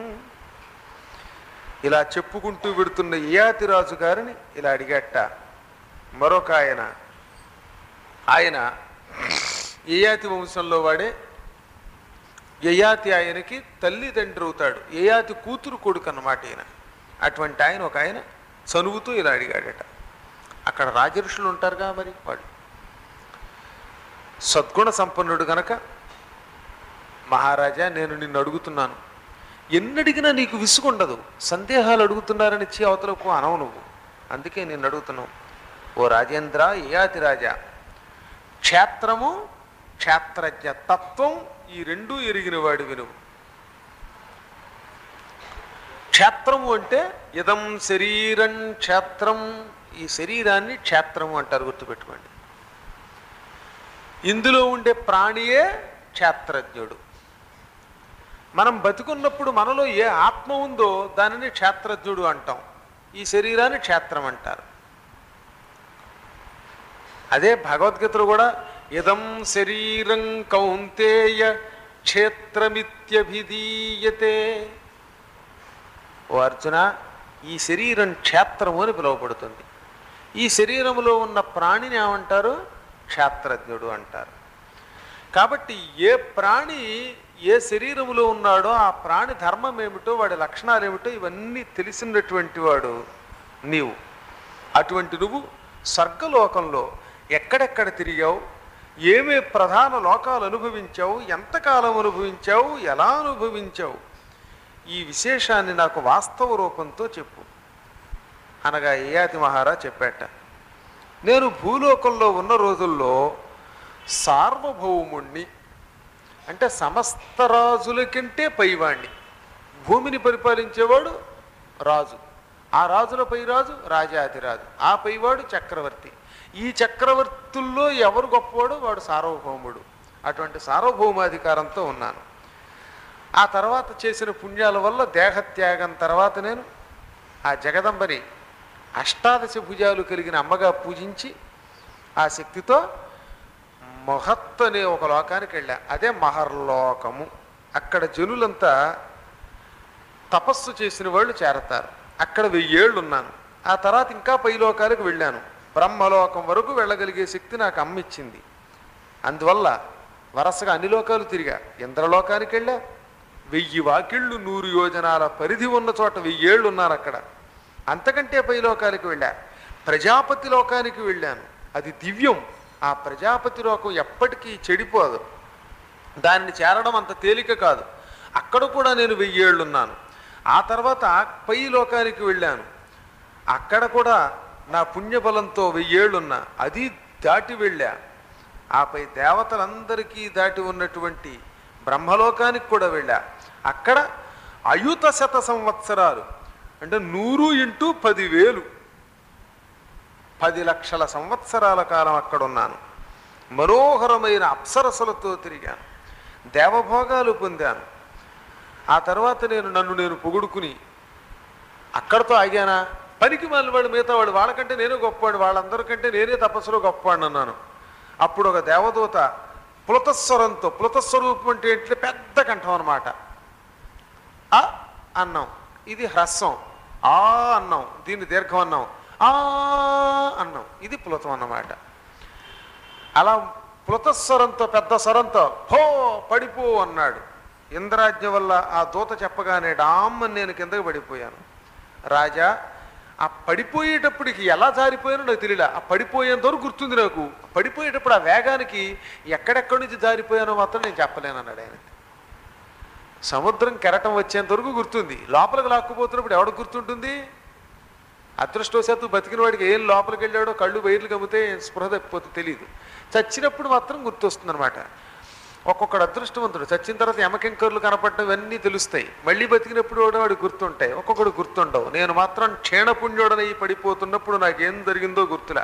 ఇలా చెప్పుకుంటూ పెడుతున్న యయాతిరాజు గారిని ఇలా అడిగట్ట మరొక ఆయన ఆయన యయాతి వంశంలో వాడే యయాతి ఆయనకి తల్లిదండ్రి అవుతాడు యయాతి కూతురు కొడుకు అన్నమాట ఈయన అటువంటి ఆయన ఒక ఆయన చనువుతూ ఇలా అడిగాడట అక్కడ రాజఋషులు ఉంటారుగా మరి వాడు సద్గుణ సంపన్నుడు గనక మహారాజా నేను నిన్ను అడుగుతున్నాను ఎన్నడిగినా నీకు విసుగుండదు సందేహాలు అడుగుతున్నారని ఇచ్చి అవతలకు అనవు నువ్వు అందుకే నేను అడుగుతున్నావు ఓ రాజేంద్ర ఏయాతి రాజా క్షేత్రము క్షేత్రజ్ఞ తత్వం ఈ రెండూ ఎరిగిన వాడి వినువు క్షేత్రము అంటే ఇదం శరీరం క్షేత్రం ఈ శరీరాన్ని క్షేత్రము అంటారు గుర్తుపెట్టుకోండి ఇందులో ఉండే ప్రాణియే క్షేత్రజ్ఞుడు మనం బతికున్నప్పుడు మనలో ఏ ఆత్మ ఉందో దానిని క్షేత్రజ్ఞుడు అంటాం ఈ శరీరాన్ని క్షేత్రం అంటారు అదే భగవద్గీతలో కూడా ఇదం శరీరం కౌంతేయ క్షేత్రమిత్యభిధీయతే ఓ అర్జున ఈ శరీరం క్షేత్రము అని పిలువబడుతుంది ఈ శరీరములో ఉన్న ప్రాణిని ఏమంటారు క్షేత్రజ్ఞుడు అంటారు కాబట్టి ఏ ప్రాణి ఏ శరీరములో ఉన్నాడో ఆ ప్రాణి ధర్మం ఏమిటో వాడి లక్షణాలు ఏమిటో ఇవన్నీ తెలిసినటువంటి వాడు నీవు అటువంటి నువ్వు స్వర్గలోకంలో ఎక్కడెక్కడ తిరిగావు ఏమే ప్రధాన లోకాలు అనుభవించావు ఎంతకాలం అనుభవించావు ఎలా అనుభవించావు ఈ విశేషాన్ని నాకు వాస్తవ రూపంతో చెప్పు అనగా ఏయాతి మహారాజ్ చెప్పాట నేను భూలోకంలో ఉన్న రోజుల్లో సార్వభౌముణ్ణి అంటే సమస్త రాజుల కంటే పైవాణ్ణి భూమిని పరిపాలించేవాడు రాజు ఆ రాజుల పై రాజు రాజాధిరాజు ఆ పైవాడు చక్రవర్తి ఈ చక్రవర్తుల్లో ఎవరు గొప్పవాడు వాడు సార్వభౌముడు అటువంటి సార్వభౌమాధికారంతో ఉన్నాను ఆ తర్వాత చేసిన పుణ్యాల వల్ల దేహత్యాగం తర్వాత నేను ఆ జగదంబని అష్టాదశ భుజాలు కలిగిన అమ్మగా పూజించి ఆ శక్తితో మహత్ అనే ఒక లోకానికి వెళ్ళా అదే మహర్లోకము అక్కడ జనులంతా తపస్సు చేసిన వాళ్ళు చేరతారు అక్కడ వెయ్యేళ్ళు ఉన్నాను ఆ తర్వాత ఇంకా పై లోకాలకు వెళ్ళాను బ్రహ్మలోకం వరకు వెళ్ళగలిగే శక్తి నాకు అమ్మ ఇచ్చింది అందువల్ల వరసగా అన్ని లోకాలు తిరిగా ఇంద్రలోకానికి వెళ్ళా వెయ్యి వాకిళ్ళు నూరు యోజనాల పరిధి ఉన్న చోట వెయ్యేళ్ళు ఉన్నారు అక్కడ అంతకంటే పై లోకానికి వెళ్ళా ప్రజాపతి లోకానికి వెళ్ళాను అది దివ్యం ఆ ప్రజాపతి లోకం ఎప్పటికీ చెడిపోదు దాన్ని చేరడం అంత తేలిక కాదు అక్కడ కూడా నేను వెయ్యేళ్ళున్నాను ఆ తర్వాత ఆ పై లోకానికి వెళ్ళాను అక్కడ కూడా నా పుణ్యబలంతో వెయ్యేళ్ళున్నా అది దాటి వెళ్ళా ఆపై దేవతలందరికీ దాటి ఉన్నటువంటి బ్రహ్మలోకానికి కూడా వెళ్ళా అక్కడ అయుత శత సంవత్సరాలు అంటే నూరు ఇంటూ పదివేలు పది లక్షల సంవత్సరాల కాలం అక్కడ ఉన్నాను మనోహరమైన అప్సరసలతో తిరిగాను దేవభోగాలు పొందాను ఆ తర్వాత నేను నన్ను నేను పొగుడుకుని అక్కడతో ఆగానా పనికి మళ్ళీ వాడు మిగతా వాడు వాళ్ళకంటే నేను గొప్పవాడు వాళ్ళందరికంటే నేనే తపస్సులో గొప్పవాడిని అన్నాను అప్పుడు ఒక దేవదూత ప్లుతస్వరంతో ప్లుతస్వరూపం అంటే ఏంటంటే పెద్ద కంఠం అనమాట ఆ అన్నాం ఇది హ్రస్వం ఆ అన్నాం దీన్ని దీర్ఘం అన్నాం ఆ అన్నాం ఇది ప్లుతం అన్నమాట అలా ప్లుతస్వరంతో పెద్ద స్వరంతో హో పడిపో అన్నాడు ఇంద్రాజ్ఞ వల్ల ఆ దూత చెప్పగానే డామ్ అని నేను కిందకి పడిపోయాను రాజా ఆ పడిపోయేటప్పటికి ఎలా జారిపోయానో నాకు తెలియలే ఆ పడిపోయేంత వరకు గుర్తుంది నాకు పడిపోయేటప్పుడు ఆ వేగానికి ఎక్కడెక్కడి నుంచి జారిపోయానో మాత్రం నేను చెప్పలేను అన్నాడు ఆయన సముద్రం కెరటం వచ్చేంత వరకు గుర్తుంది లోపలికి లాక్కుపోతున్నప్పుడు ఎవడు గుర్తుంటుంది అదృష్టవశాత్తు బతికిన వాడికి ఏం లోపలికి వెళ్ళాడో కళ్ళు బయర్లు కమ్మితే స్పృహ తప్పిపోతే తెలియదు చచ్చినప్పుడు మాత్రం గుర్తొస్తుంది అనమాట ఒక్కొక్కడు అదృష్టవంతుడు చచ్చిన తర్వాత యమకింకర్లు కనపడటం ఇవన్నీ తెలుస్తాయి మళ్ళీ బతికినప్పుడు కూడా వాడికి గుర్తుంటాయి ఒక్కొక్కడు గుర్తుండవు నేను మాత్రం క్షీణపుణ్యుడనై పడిపోతున్నప్పుడు నాకేం జరిగిందో గుర్తులా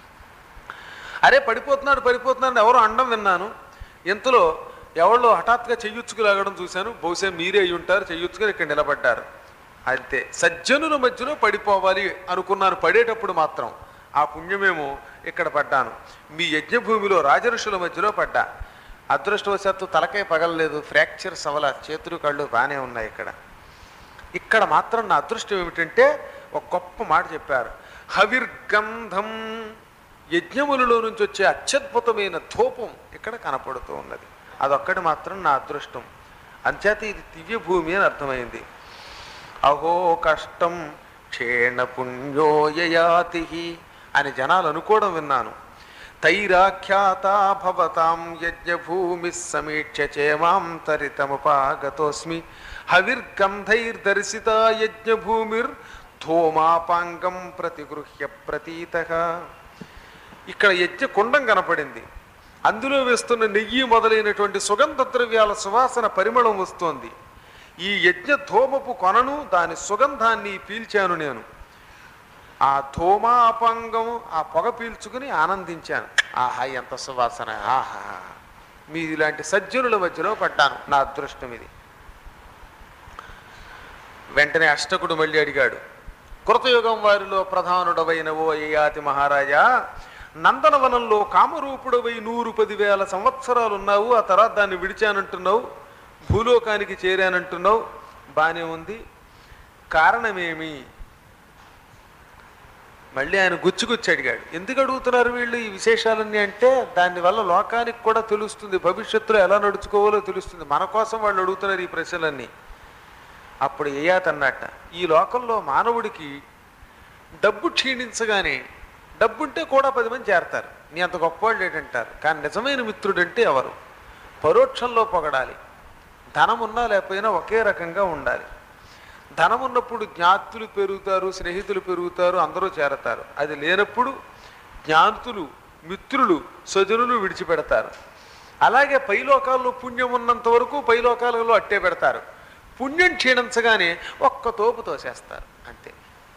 అరే పడిపోతున్నాడు పడిపోతున్నాడు ఎవరో అండం విన్నాను ఇంతలో ఎవరో హఠాత్తుగా చెయ్యుచ్చుకు లాగడం చూశాను బహుశా మీరే అయి ఉంటారు చెయ్యుచ్చుకుని ఇక్కడ నిలబడ్డారు అంతే సజ్జనుల మధ్యలో పడిపోవాలి అనుకున్నాను పడేటప్పుడు మాత్రం ఆ పుణ్యమేమో ఇక్కడ పడ్డాను మీ యజ్ఞభూమిలో రాజఋషుల మధ్యలో పడ్డా అదృష్టవశాత్తు తలకాయ పగలలేదు ఫ్రాక్చర్స్ అవల చేతులు కళ్ళు బాగానే ఉన్నాయి ఇక్కడ ఇక్కడ మాత్రం నా అదృష్టం ఏమిటంటే ఒక గొప్ప మాట చెప్పారు హవిర్గంధం యజ్ఞములలో నుంచి వచ్చే అత్యద్భుతమైన ధూపం ఇక్కడ కనపడుతూ ఉన్నది అదొక్కటి మాత్రం నా అదృష్టం అంచేత ఇది దివ్య భూమి అని అర్థమైంది అహో కష్టం క్షేణ పుణ్యోయయాతి అని జనాలు అనుకోవడం విన్నాను తైరాఖ్యాతా భవతాం యజ్ఞభూమి సమీక్ష్య చేమాం తరితముపాగతోస్మి హవిర్గంధైర్దర్శితా యజ్ఞభూమిర్ ధూమాపాంగం ప్రతిగృహ్య ప్రతీత ఇక్కడ యజ్ఞ కుండం కనపడింది అందులో వేస్తున్న నెయ్యి మొదలైనటువంటి సుగంధ ద్రవ్యాల సువాసన పరిమళం వస్తోంది ఈ యజ్ఞ ధూమపు కొనను దాని సుగంధాన్ని పీల్చాను నేను ఆ ధూమాపంగం ఆ పొగ పీల్చుకుని ఆనందించాను ఆహా ఎంత సువాసన ఆహా మీ ఇలాంటి సజ్జనుల మధ్యలో పడ్డాను నా అదృష్టం ఇది వెంటనే అష్టకుడు మళ్ళీ అడిగాడు కృతయుగం వారిలో ప్రధానుడవైన ఓ యయాతి మహారాజా నందనవనంలో కామరూపుడవై నూరు పదివేల సంవత్సరాలు ఉన్నావు ఆ తర్వాత దాన్ని విడిచానంటున్నావు భూలోకానికి చేరానంటున్నావు బానే ఉంది కారణమేమి మళ్ళీ ఆయన గుచ్చుగుచ్చి అడిగాడు ఎందుకు అడుగుతున్నారు వీళ్ళు ఈ విశేషాలన్నీ అంటే దానివల్ల లోకానికి కూడా తెలుస్తుంది భవిష్యత్తులో ఎలా నడుచుకోవాలో తెలుస్తుంది మన కోసం వాళ్ళు అడుగుతున్నారు ఈ ప్రశ్నలన్నీ అప్పుడు ఏయాత్ అన్నట్ట ఈ లోకంలో మానవుడికి డబ్బు క్షీణించగానే డబ్బుంటే కూడా పది మంది చేరతారు నీ అంత గొప్పవాళ్ళు ఏంటంటారు కానీ నిజమైన మిత్రుడంటే ఎవరు పరోక్షంలో పొగడాలి ధనం ఉన్నా లేకపోయినా ఒకే రకంగా ఉండాలి ధనం ఉన్నప్పుడు జ్ఞాతులు పెరుగుతారు స్నేహితులు పెరుగుతారు అందరూ చేరతారు అది లేనప్పుడు జ్ఞాతులు మిత్రులు స్వజనులు విడిచిపెడతారు అలాగే పైలోకాల్లో పుణ్యం ఉన్నంత వరకు పైలోకాలలో అట్టే పెడతారు పుణ్యం క్షీణించగానే ఒక్క తోపు తోసేస్తారు అంతే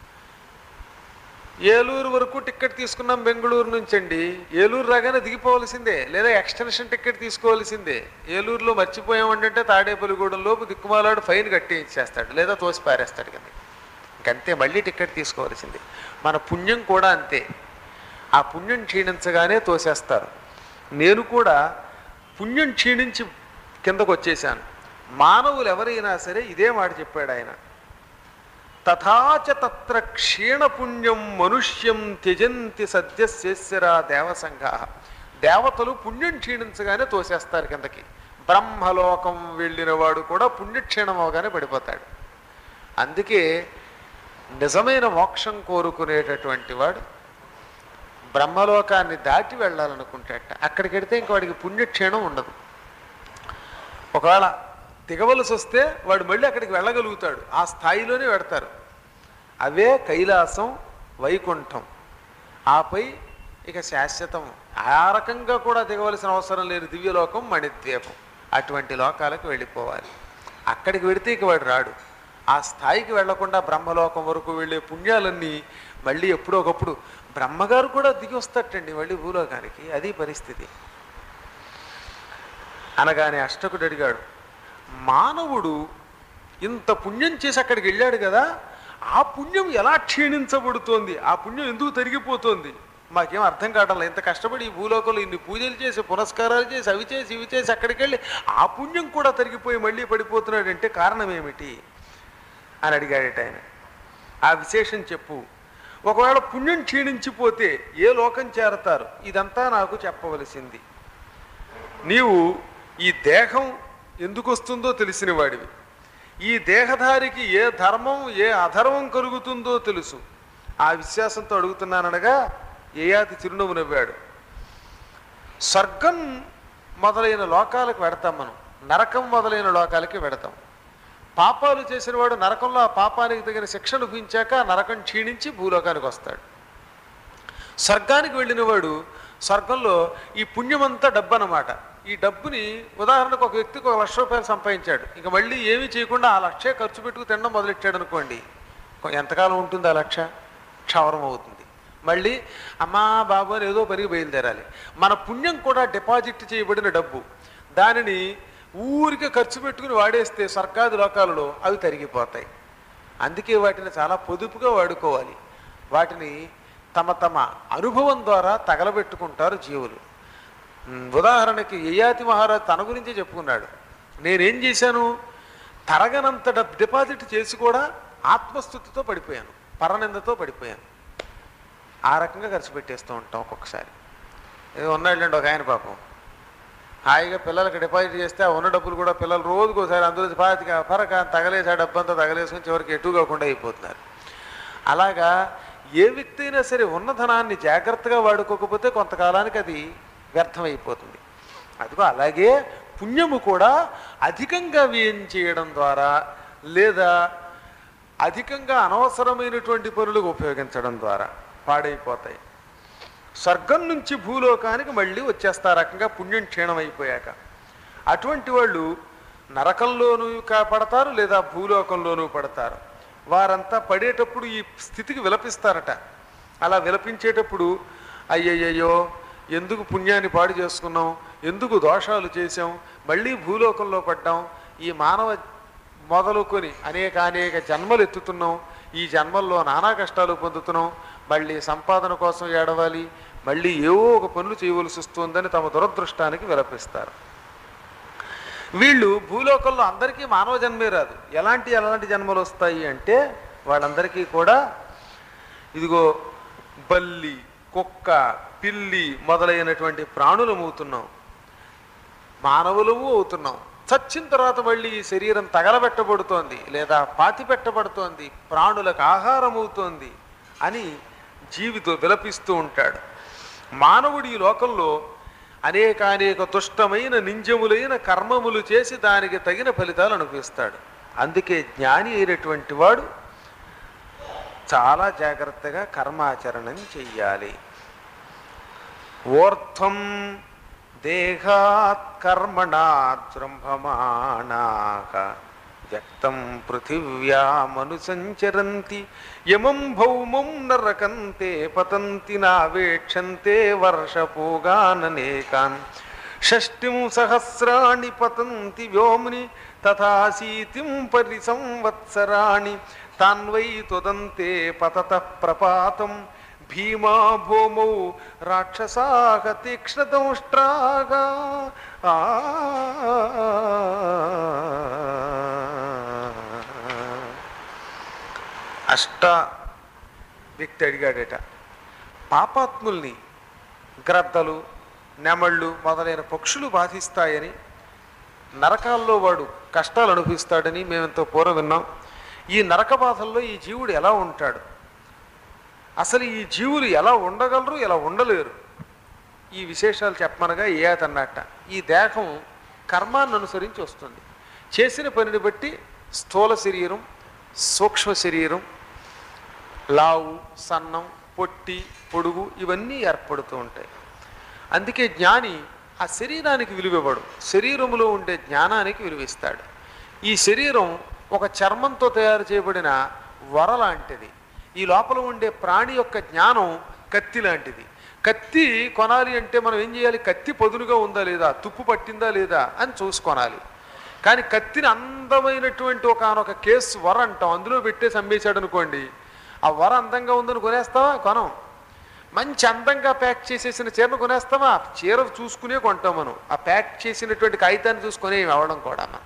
ఏలూరు వరకు టికెట్ తీసుకున్నాం బెంగళూరు నుంచి అండి ఏలూరు రాగానే దిగిపోవలసిందే లేదా ఎక్స్టెన్షన్ టికెట్ తీసుకోవాల్సిందే ఏలూరులో మర్చిపోయామంటే తాడేపల్లిగూడెం లోపు దిక్కుమాలాడు ఫైన్ కట్టి ఇచ్చేస్తాడు లేదా తోసి పారేస్తాడు కదా ఇంకంతే మళ్ళీ టికెట్ తీసుకోవాల్సిందే మన పుణ్యం కూడా అంతే ఆ పుణ్యం క్షీణించగానే తోసేస్తారు నేను కూడా పుణ్యం క్షీణించి కిందకు వచ్చేసాను మానవులు ఎవరైనా సరే ఇదే మాట చెప్పాడు ఆయన తథాచ తత్ర క్షీణపుణ్యం మనుష్యం త్యజంతి సద్యశేశ్వరా దేవసంఘ దేవతలు పుణ్యం క్షీణించగానే తోసేస్తారు కిందకి బ్రహ్మలోకం వెళ్ళిన వాడు కూడా పుణ్యక్షీణం అవగానే పడిపోతాడు అందుకే నిజమైన మోక్షం కోరుకునేటటువంటి వాడు బ్రహ్మలోకాన్ని దాటి వెళ్ళాలనుకుంటాట అక్కడికి వెడితే ఇంక వాడికి పుణ్యక్షీణం ఉండదు ఒకవేళ దిగవలసి వస్తే వాడు మళ్ళీ అక్కడికి వెళ్ళగలుగుతాడు ఆ స్థాయిలోనే పెడతారు అవే కైలాసం వైకుంఠం ఆపై ఇక శాశ్వతం ఆ రకంగా కూడా దిగవలసిన అవసరం లేని దివ్యలోకం మణిద్వీపం అటువంటి లోకాలకు వెళ్ళిపోవాలి అక్కడికి వెడితే ఇక వాడు రాడు ఆ స్థాయికి వెళ్లకుండా బ్రహ్మలోకం వరకు వెళ్ళే పుణ్యాలన్నీ మళ్ళీ ఎప్పుడో ఒకప్పుడు బ్రహ్మగారు కూడా దిగి వస్తటండి మళ్ళీ భూలోకానికి అది పరిస్థితి అనగానే అష్టకుడు అడిగాడు మానవుడు ఇంత పుణ్యం చేసి అక్కడికి వెళ్ళాడు కదా ఆ పుణ్యం ఎలా క్షీణించబడుతోంది ఆ పుణ్యం ఎందుకు తరిగిపోతుంది మాకేం అర్థం కావడం ఇంత కష్టపడి ఈ భూలోకంలో ఇన్ని పూజలు చేసి పునస్కారాలు చేసి అవి చేసి ఇవి చేసి అక్కడికి వెళ్ళి ఆ పుణ్యం కూడా తరిగిపోయి మళ్ళీ పడిపోతున్నాడంటే కారణం ఏమిటి అని అడిగాడట ఆయన ఆ విశేషం చెప్పు ఒకవేళ పుణ్యం క్షీణించిపోతే ఏ లోకం చేరతారు ఇదంతా నాకు చెప్పవలసింది నీవు ఈ దేహం ఎందుకు వస్తుందో తెలిసిన వాడివి ఈ దేహధారికి ఏ ధర్మం ఏ అధర్మం కలుగుతుందో తెలుసు ఆ విశ్వాసంతో అడుగుతున్నాననగా ఏయాతి చిరునవ్వు నవ్వాడు స్వర్గం మొదలైన లోకాలకు వెడతాం మనం నరకం మొదలైన లోకాలకి వెడతాం పాపాలు చేసిన వాడు నరకంలో ఆ పాపానికి తగిన శిక్ష అనుభవించాక ఆ నరకం క్షీణించి భూలోకానికి వస్తాడు స్వర్గానికి వెళ్ళిన వాడు స్వర్గంలో ఈ పుణ్యమంతా డబ్బు అన్నమాట ఈ డబ్బుని ఉదాహరణకు ఒక వ్యక్తికి ఒక లక్ష రూపాయలు సంపాదించాడు ఇక మళ్ళీ ఏమీ చేయకుండా ఆ లక్షే ఖర్చు పెట్టుకు తినడం మొదలెట్టాడు అనుకోండి కొ- ఎంతకాలం ఉంటుంది ఆ లక్ష క్షవరం అవుతుంది మళ్ళీ అమ్మా బాబు అని ఏదో పరికి బయలుదేరాలి మన పుణ్యం కూడా డిపాజిట్ చేయబడిన డబ్బు దానిని ఊరికే ఖర్చు పెట్టుకుని వాడేస్తే సర్కారు లోకాలలో అవి తరిగిపోతాయి అందుకే వాటిని చాలా పొదుపుగా వాడుకోవాలి వాటిని తమ తమ అనుభవం ద్వారా తగలబెట్టుకుంటారు జీవులు ఉమ్, ఉదాహరణకి యయాతి మహారాజు తన గురించి చెప్పుకున్నాడు నేనేం చేశాను తరగనంత డబ్ డిపాజిట్ చేసి కూడా ఆత్మస్థుతితో పడిపోయాను పరనిందతో పడిపోయాను ఆ రకంగా ఖర్చు పెట్టేస్తూ ఉంటాం ఒక్కొక్కసారి ఏదో ఉన్నాడులేండి ఒక ఆయన పాపం హాయిగా పిల్లలకి డిపాజిట్ చేస్తే ఆ ఉన్న డబ్బులు కూడా పిల్లలు రోజుకోసారి అందులో పాతిక పరక తగలేసి ఆ డబ్బంతా తగలేసుకుని చివరికి ఎటు కాకుండా అయిపోతున్నారు అలాగా ఏ వ్యక్తి అయినా సరే ఉన్న ధనాన్ని జాగ్రత్తగా వాడుకోకపోతే కొంతకాలానికి అది వ్యర్థమైపోతుంది అదిగో అలాగే పుణ్యము కూడా అధికంగా వ్యయం చేయడం ద్వారా లేదా అధికంగా అనవసరమైనటువంటి పనులకు ఉపయోగించడం ద్వారా పాడైపోతాయి స్వర్గం నుంచి భూలోకానికి మళ్ళీ వచ్చేస్తారు ఆ రకంగా పుణ్యం క్షీణమైపోయాక అటువంటి వాళ్ళు నరకంలోనూ కా- పడతారు లేదా భూలోకంలోనూ పడతారు వారంతా పడేటప్పుడు ఈ స్థితికి విలపిస్తారట అలా విలపించేటప్పుడు అయ్యయ్యో ఎందుకు పుణ్యాన్ని పాడు చేసుకున్నాం ఎందుకు దోషాలు చేసాం మళ్ళీ భూలోకంలో పడ్డాం ఈ మానవ మొదలుకొని అనేక అనేక జన్మలు ఎత్తుతున్నాం ఈ జన్మల్లో నానా కష్టాలు పొందుతున్నాం మళ్ళీ సంపాదన కోసం ఏడవాలి మళ్ళీ ఏవో ఒక పనులు చేయవలసి వస్తుందని తమ దురదృష్టానికి విలపిస్తారు వీళ్ళు భూలోకంలో అందరికీ మానవ జన్మే రాదు ఎలాంటి ఎలాంటి జన్మలు వస్తాయి అంటే వాళ్ళందరికీ కూడా ఇదిగో బల్లి కుక్క పిల్లి మొదలైనటువంటి ప్రాణులము అవుతున్నాం మానవులము అవుతున్నాం చచ్చిన తర్వాత మళ్ళీ ఈ శరీరం తగలబెట్టబడుతోంది లేదా పాతి పెట్టబడుతోంది ప్రాణులకు ఆహారం అవుతోంది అని జీవితో విలపిస్తూ ఉంటాడు మానవుడు ఈ లోకంలో అనేక అనేక దుష్టమైన నింజములైన కర్మములు చేసి దానికి తగిన ఫలితాలు అనుభవిస్తాడు అందుకే జ్ఞాని అయినటువంటి వాడు చాలా జాగ్రత్తగా కర్మాచరణం చెయ్యాలి ఓర్థం దేహాత్ కర్మణాత్ జృంభమాణాక వ్యక్తం పృథివ్యామనుసంచరంతి యమం భౌమం నరకంతే పతంతి నావేక్షంతే వర్షపూగాననేకాన్ షష్టిం సహస్రాణి పతంతి వ్యోమ్ని తథాశీతిం పరిసంవత్సరాణి తాన్వై తుదంతే పతత ప్రపాతం భీమా భూమౌ రాక్షసాగ తీక్ష్ణదంష్ట్రాగా ఆ అష్ట వ్యక్తి అడిగాడట పాపాత్ముల్ని గ్రద్దలు నెమళ్ళు మొదలైన పక్షులు బాధిస్తాయని నరకాల్లో వాడు కష్టాలు అనుభవిస్తాడని మేమెంతో పూర్వం విన్నాం ఈ నరక బాధల్లో ఈ జీవుడు ఎలా ఉంటాడు అసలు ఈ జీవులు ఎలా ఉండగలరు ఎలా ఉండలేరు ఈ విశేషాలు చెప్పమనగా ఏ అన్నట్ట ఈ దేహం కర్మాన్ని అనుసరించి వస్తుంది చేసిన పనిని బట్టి స్థూల శరీరం సూక్ష్మ శరీరం లావు సన్నం పొట్టి పొడుగు ఇవన్నీ ఏర్పడుతూ ఉంటాయి అందుకే జ్ఞాని ఆ శరీరానికి విలువివ్వడు శరీరములో ఉండే జ్ఞానానికి విలువిస్తాడు ఈ శరీరం ఒక చర్మంతో తయారు చేయబడిన వర లాంటిది ఈ లోపల ఉండే ప్రాణి యొక్క జ్ఞానం కత్తి లాంటిది కత్తి కొనాలి అంటే మనం ఏం చేయాలి కత్తి పదునుగా ఉందా లేదా తుప్పు పట్టిందా లేదా అని చూసుకొనాలి కానీ కత్తిని అందమైనటువంటి ఒకనొక కేసు వర అంటాం అందులో పెట్టేసి అమ్మేశాడు అనుకోండి ఆ వర అందంగా ఉందని కొనేస్తావా కొనం మంచి అందంగా ప్యాక్ చేసేసిన చీరను కొనేస్తామా ఆ చీర చూసుకునే కొంటాం మనం ఆ ప్యాక్ చేసినటువంటి కాగితాన్ని చూసుకునే అవడం కూడా మనం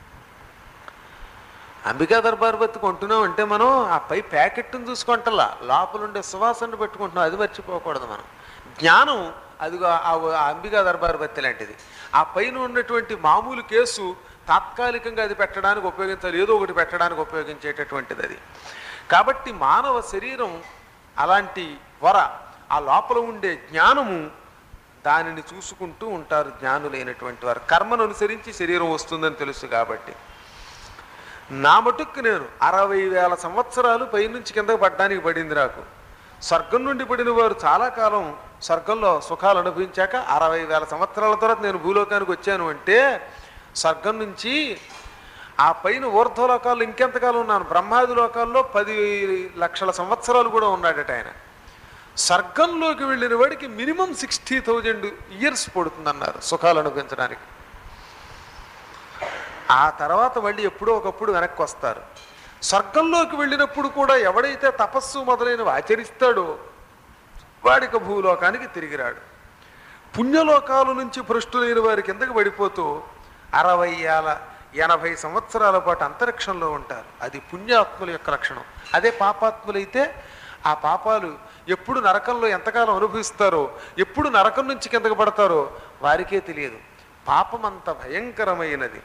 అంబికా దర్బార్ బతి కొంటున్నాం అంటే మనం ఆ పై ప్యాకెట్ని చూసుకుంటలా లోపల ఉండే సువాసన పెట్టుకుంటున్నాం అది మర్చిపోకూడదు మనం జ్ఞానం అదిగో ఆ ఆ అంబికా దర్బార్ బత్తి లాంటిది ఆ పైన ఉన్నటువంటి మామూలు కేసు తాత్కాలికంగా అది పెట్టడానికి ఉపయోగించాలి ఏదో ఒకటి పెట్టడానికి ఉపయోగించేటటువంటిది అది కాబట్టి మానవ శరీరం అలాంటి వర ఆ లోపల ఉండే జ్ఞానము దానిని చూసుకుంటూ ఉంటారు జ్ఞానులైనటువంటి వారు కర్మను అనుసరించి శరీరం వస్తుందని తెలుసు కాబట్టి నా మటుక్కు నేను అరవై వేల సంవత్సరాలు పైనుంచి కిందకు పడ్డానికి పడింది నాకు స్వర్గం నుండి పడిన వారు చాలా కాలం స్వర్గంలో సుఖాలు అనుభవించాక అరవై వేల సంవత్సరాల తర్వాత నేను భూలోకానికి వచ్చాను అంటే స్వర్గం నుంచి ఆ పైన ఊర్ధ్వలోకాల్లో ఇంకెంతకాలం ఉన్నాను బ్రహ్మాది లోకాల్లో పది లక్షల సంవత్సరాలు కూడా ఉన్నాడట ఆయన స్వర్గంలోకి వెళ్ళిన వాడికి మినిమం సిక్స్టీ థౌజండ్ ఇయర్స్ పడుతుందన్నారు సుఖాలు అనుభవించడానికి ఆ తర్వాత మళ్ళీ ఎప్పుడో ఒకప్పుడు వెనక్కి వస్తారు స్వర్గంలోకి వెళ్ళినప్పుడు కూడా ఎవడైతే తపస్సు మొదలైనవి ఆచరిస్తాడో వాడికి భూలోకానికి తిరిగి రాడు పుణ్యలోకాల నుంచి భ్రష్టులైన వారి కిందకి పడిపోతూ అరవై ఏళ్ళ ఎనభై సంవత్సరాల పాటు అంతరిక్షంలో ఉంటారు అది పుణ్యాత్ముల యొక్క లక్షణం అదే పాపాత్ములైతే ఆ పాపాలు ఎప్పుడు నరకంలో ఎంతకాలం అనుభవిస్తారో ఎప్పుడు నరకం నుంచి కిందకి పడతారో వారికే తెలియదు పాపం అంత భయంకరమైనది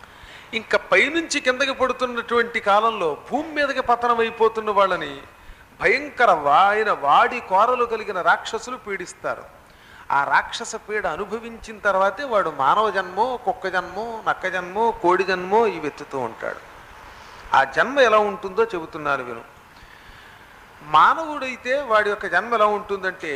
ఇంకా పైనుంచి కిందకి పడుతున్నటువంటి కాలంలో భూమి మీదకి పతనం అయిపోతున్న వాళ్ళని భయంకర వాయిన వాడి కోరలు కలిగిన రాక్షసులు పీడిస్తారు ఆ రాక్షస పీడ అనుభవించిన తర్వాతే వాడు మానవ జన్మో కుక్క జన్మో నక్క జన్మో కోడి జన్మో ఇవి ఎత్తుతూ ఉంటాడు ఆ జన్మ ఎలా ఉంటుందో చెబుతున్నాను విను మానవుడైతే వాడి యొక్క జన్మ ఎలా ఉంటుందంటే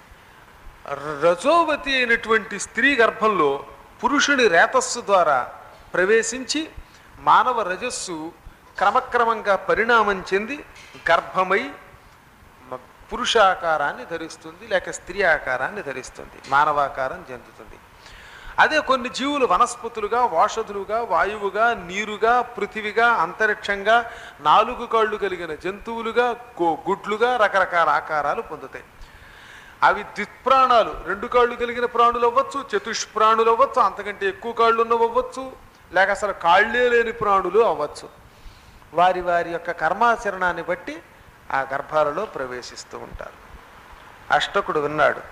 రజోవతి అయినటువంటి స్త్రీ గర్భంలో పురుషుని రేతస్సు ద్వారా ప్రవేశించి మానవ రజస్సు క్రమక్రమంగా పరిణామం చెంది గర్భమై మ- పురుషాకారాన్ని ధరిస్తుంది లేక స్త్రీ ఆకారాన్ని ధరిస్తుంది మానవాకారం చెందుతుంది అదే కొన్ని జీవులు వనస్పతులుగా ఓషధులుగా వాయువుగా నీరుగా పృథివిగా అంతరిక్షంగా నాలుగు కాళ్ళు కలిగిన జంతువులుగా గో- గుడ్లుగా రకరకాల ఆకారాలు పొందుతాయి అవి ద్విప్రాణాలు రెండు కాళ్ళు కలిగిన ప్రాణులు అవ్వచ్చు చతుష్ప్రాణులు అవ్వచ్చు అంతకంటే ఎక్కువ కాళ్ళు ఉన్నవి అవ్వచ్చు లేక అసలు కాళ్ళే లేని ప్రాణులు అవ్వచ్చు వారి వారి యొక్క కర్మాచరణాన్ని బట్టి ఆ గర్భాలలో ప్రవేశిస్తూ ఉంటారు అష్టకుడు విన్నాడు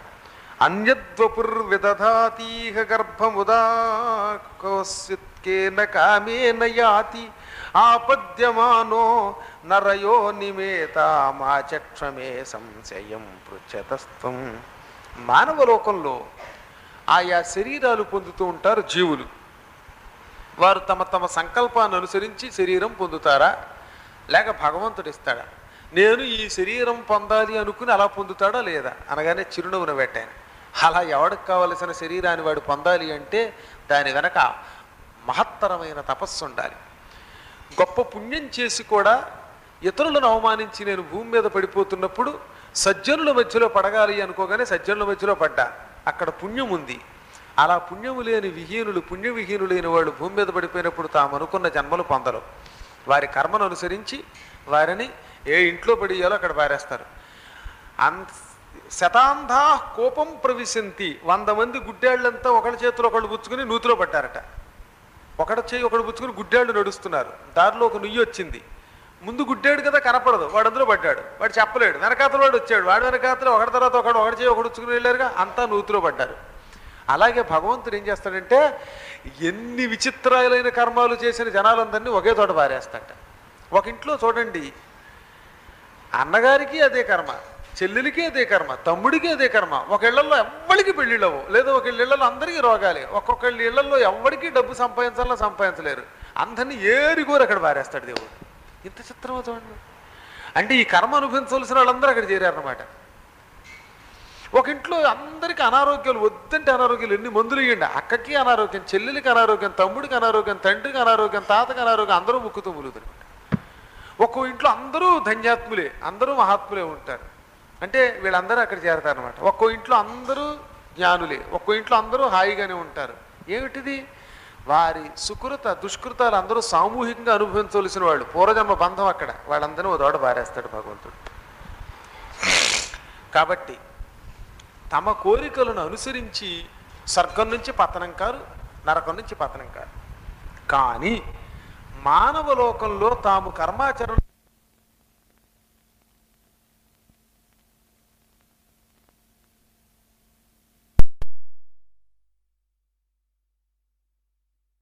అన్యద్వపుర్విదధాతీహ గర్భముదా కోసిత్కేన కామేన యాతి ఆపద్యమానో నరయో నిమేతామాచక్షమే సంశయం పృచ్చతస్త్వం మానవ లోకంలో ఆయా శరీరాలు పొందుతూ ఉంటారు జీవులు వారు తమ తమ సంకల్పాన్ని అనుసరించి శరీరం పొందుతారా లేక భగవంతుడు ఇస్తాడా నేను ఈ శరీరం పొందాలి అనుకుని అలా పొందుతాడా లేదా అనగానే చిరునవ్వున పెట్టాను అలా ఎవడికి కావలసిన శరీరాన్ని వాడు పొందాలి అంటే దాని వెనక మహత్తరమైన తపస్సు ఉండాలి గొప్ప పుణ్యం చేసి కూడా ఇతరులను అవమానించి నేను భూమి మీద పడిపోతున్నప్పుడు సజ్జనుల మధ్యలో పడగాలి అనుకోగానే సజ్జనుల మధ్యలో పడ్డా అక్కడ పుణ్యం ఉంది అలా పుణ్యము లేని విహీనులు పుణ్య విహీనులైన వాళ్ళు భూమి మీద పడిపోయినప్పుడు తాము అనుకున్న జన్మలు పొందరు వారి కర్మను అనుసరించి వారిని ఏ ఇంట్లో పడియాలో అక్కడ పారేస్తారు అంత శతాంధా కోపం ప్రవిశంతి వంద మంది గుడ్డేళ్లంతా ఒకళ్ళ చేతిలో ఒకళ్ళు పుచ్చుకుని నూతిలో పట్టారట ఒకటి చేయి ఒకడు పుచ్చుకుని గుడ్డాళ్ళు నడుస్తున్నారు దారిలో ఒక నుయ్యి వచ్చింది ముందు గుడ్డాడు కదా కనపడదు వాడు అందులో పడ్డాడు వాడు చెప్పలేడు వెనకాతల వాడు వచ్చాడు వాడు వెనకాతల ఒకటి తర్వాత ఒకడు ఒకటి చేయి ఒకడు పుచ్చుకుని వెళ్ళారుగా అంతా నూతిలో పడ్డారు అలాగే భగవంతుడు ఏం చేస్తాడంటే ఎన్ని విచిత్రాలైన కర్మాలు చేసిన జనాలందరినీ ఒకే చోట పారేస్తాట ఒక ఇంట్లో చూడండి అన్నగారికి అదే కర్మ చెల్లెలికి అదే కర్మ తమ్ముడికి అదే కర్మ ఒక ఇళ్లలో ఎవ్వడికి పెళ్ళిళ్ళు అవ్వవు లేదా ఒక ఇళ్లలో అందరికీ రోగాలే ఒక్కొక్కళ్ళ ఇళ్లలో ఎవ్వడికి డబ్బు సంపాదించాలన్నా సంపాదించలేరు అందరినీ ఏరిగోరు అక్కడ పారేస్తాడు దేవుడు ఇంత చిత్రమో చూడండి అంటే ఈ కర్మ అనుభవించవలసిన వాళ్ళందరూ అక్కడ చేరారనమాట ఒక ఇంట్లో అందరికీ అనారోగ్యాలు వద్దంటే అనారోగ్యాలు ఎన్ని మందులు ఇవ్వండి అక్కకి అనారోగ్యం చెల్లెలికి అనారోగ్యం తమ్ముడికి అనారోగ్యం తండ్రికి అనారోగ్యం తాతకి అనారోగ్యం అందరూ ముక్కుతూ ములుగుతారు ఒక్కో ఇంట్లో అందరూ ధన్యాత్ములే అందరూ మహాత్ములే ఉంటారు అంటే వీళ్ళందరూ అక్కడ చేరతారనమాట ఒక్కో ఇంట్లో అందరూ జ్ఞానులే ఒక్కో ఇంట్లో అందరూ హాయిగానే ఉంటారు ఏమిటిది వారి సుకృత దుష్కృతాలు అందరూ సామూహికంగా అనుభవించవలసిన వాళ్ళు పూర్వజన్మ బంధం అక్కడ వాళ్ళందరినీ ఓ దోడ బారేస్తాడు భగవంతుడు కాబట్టి తమ కోరికలను అనుసరించి స్వర్గం నుంచి పతనం కారు నరకం నుంచి పతనం కారు కానీ మానవ లోకంలో తాము కర్మాచరణ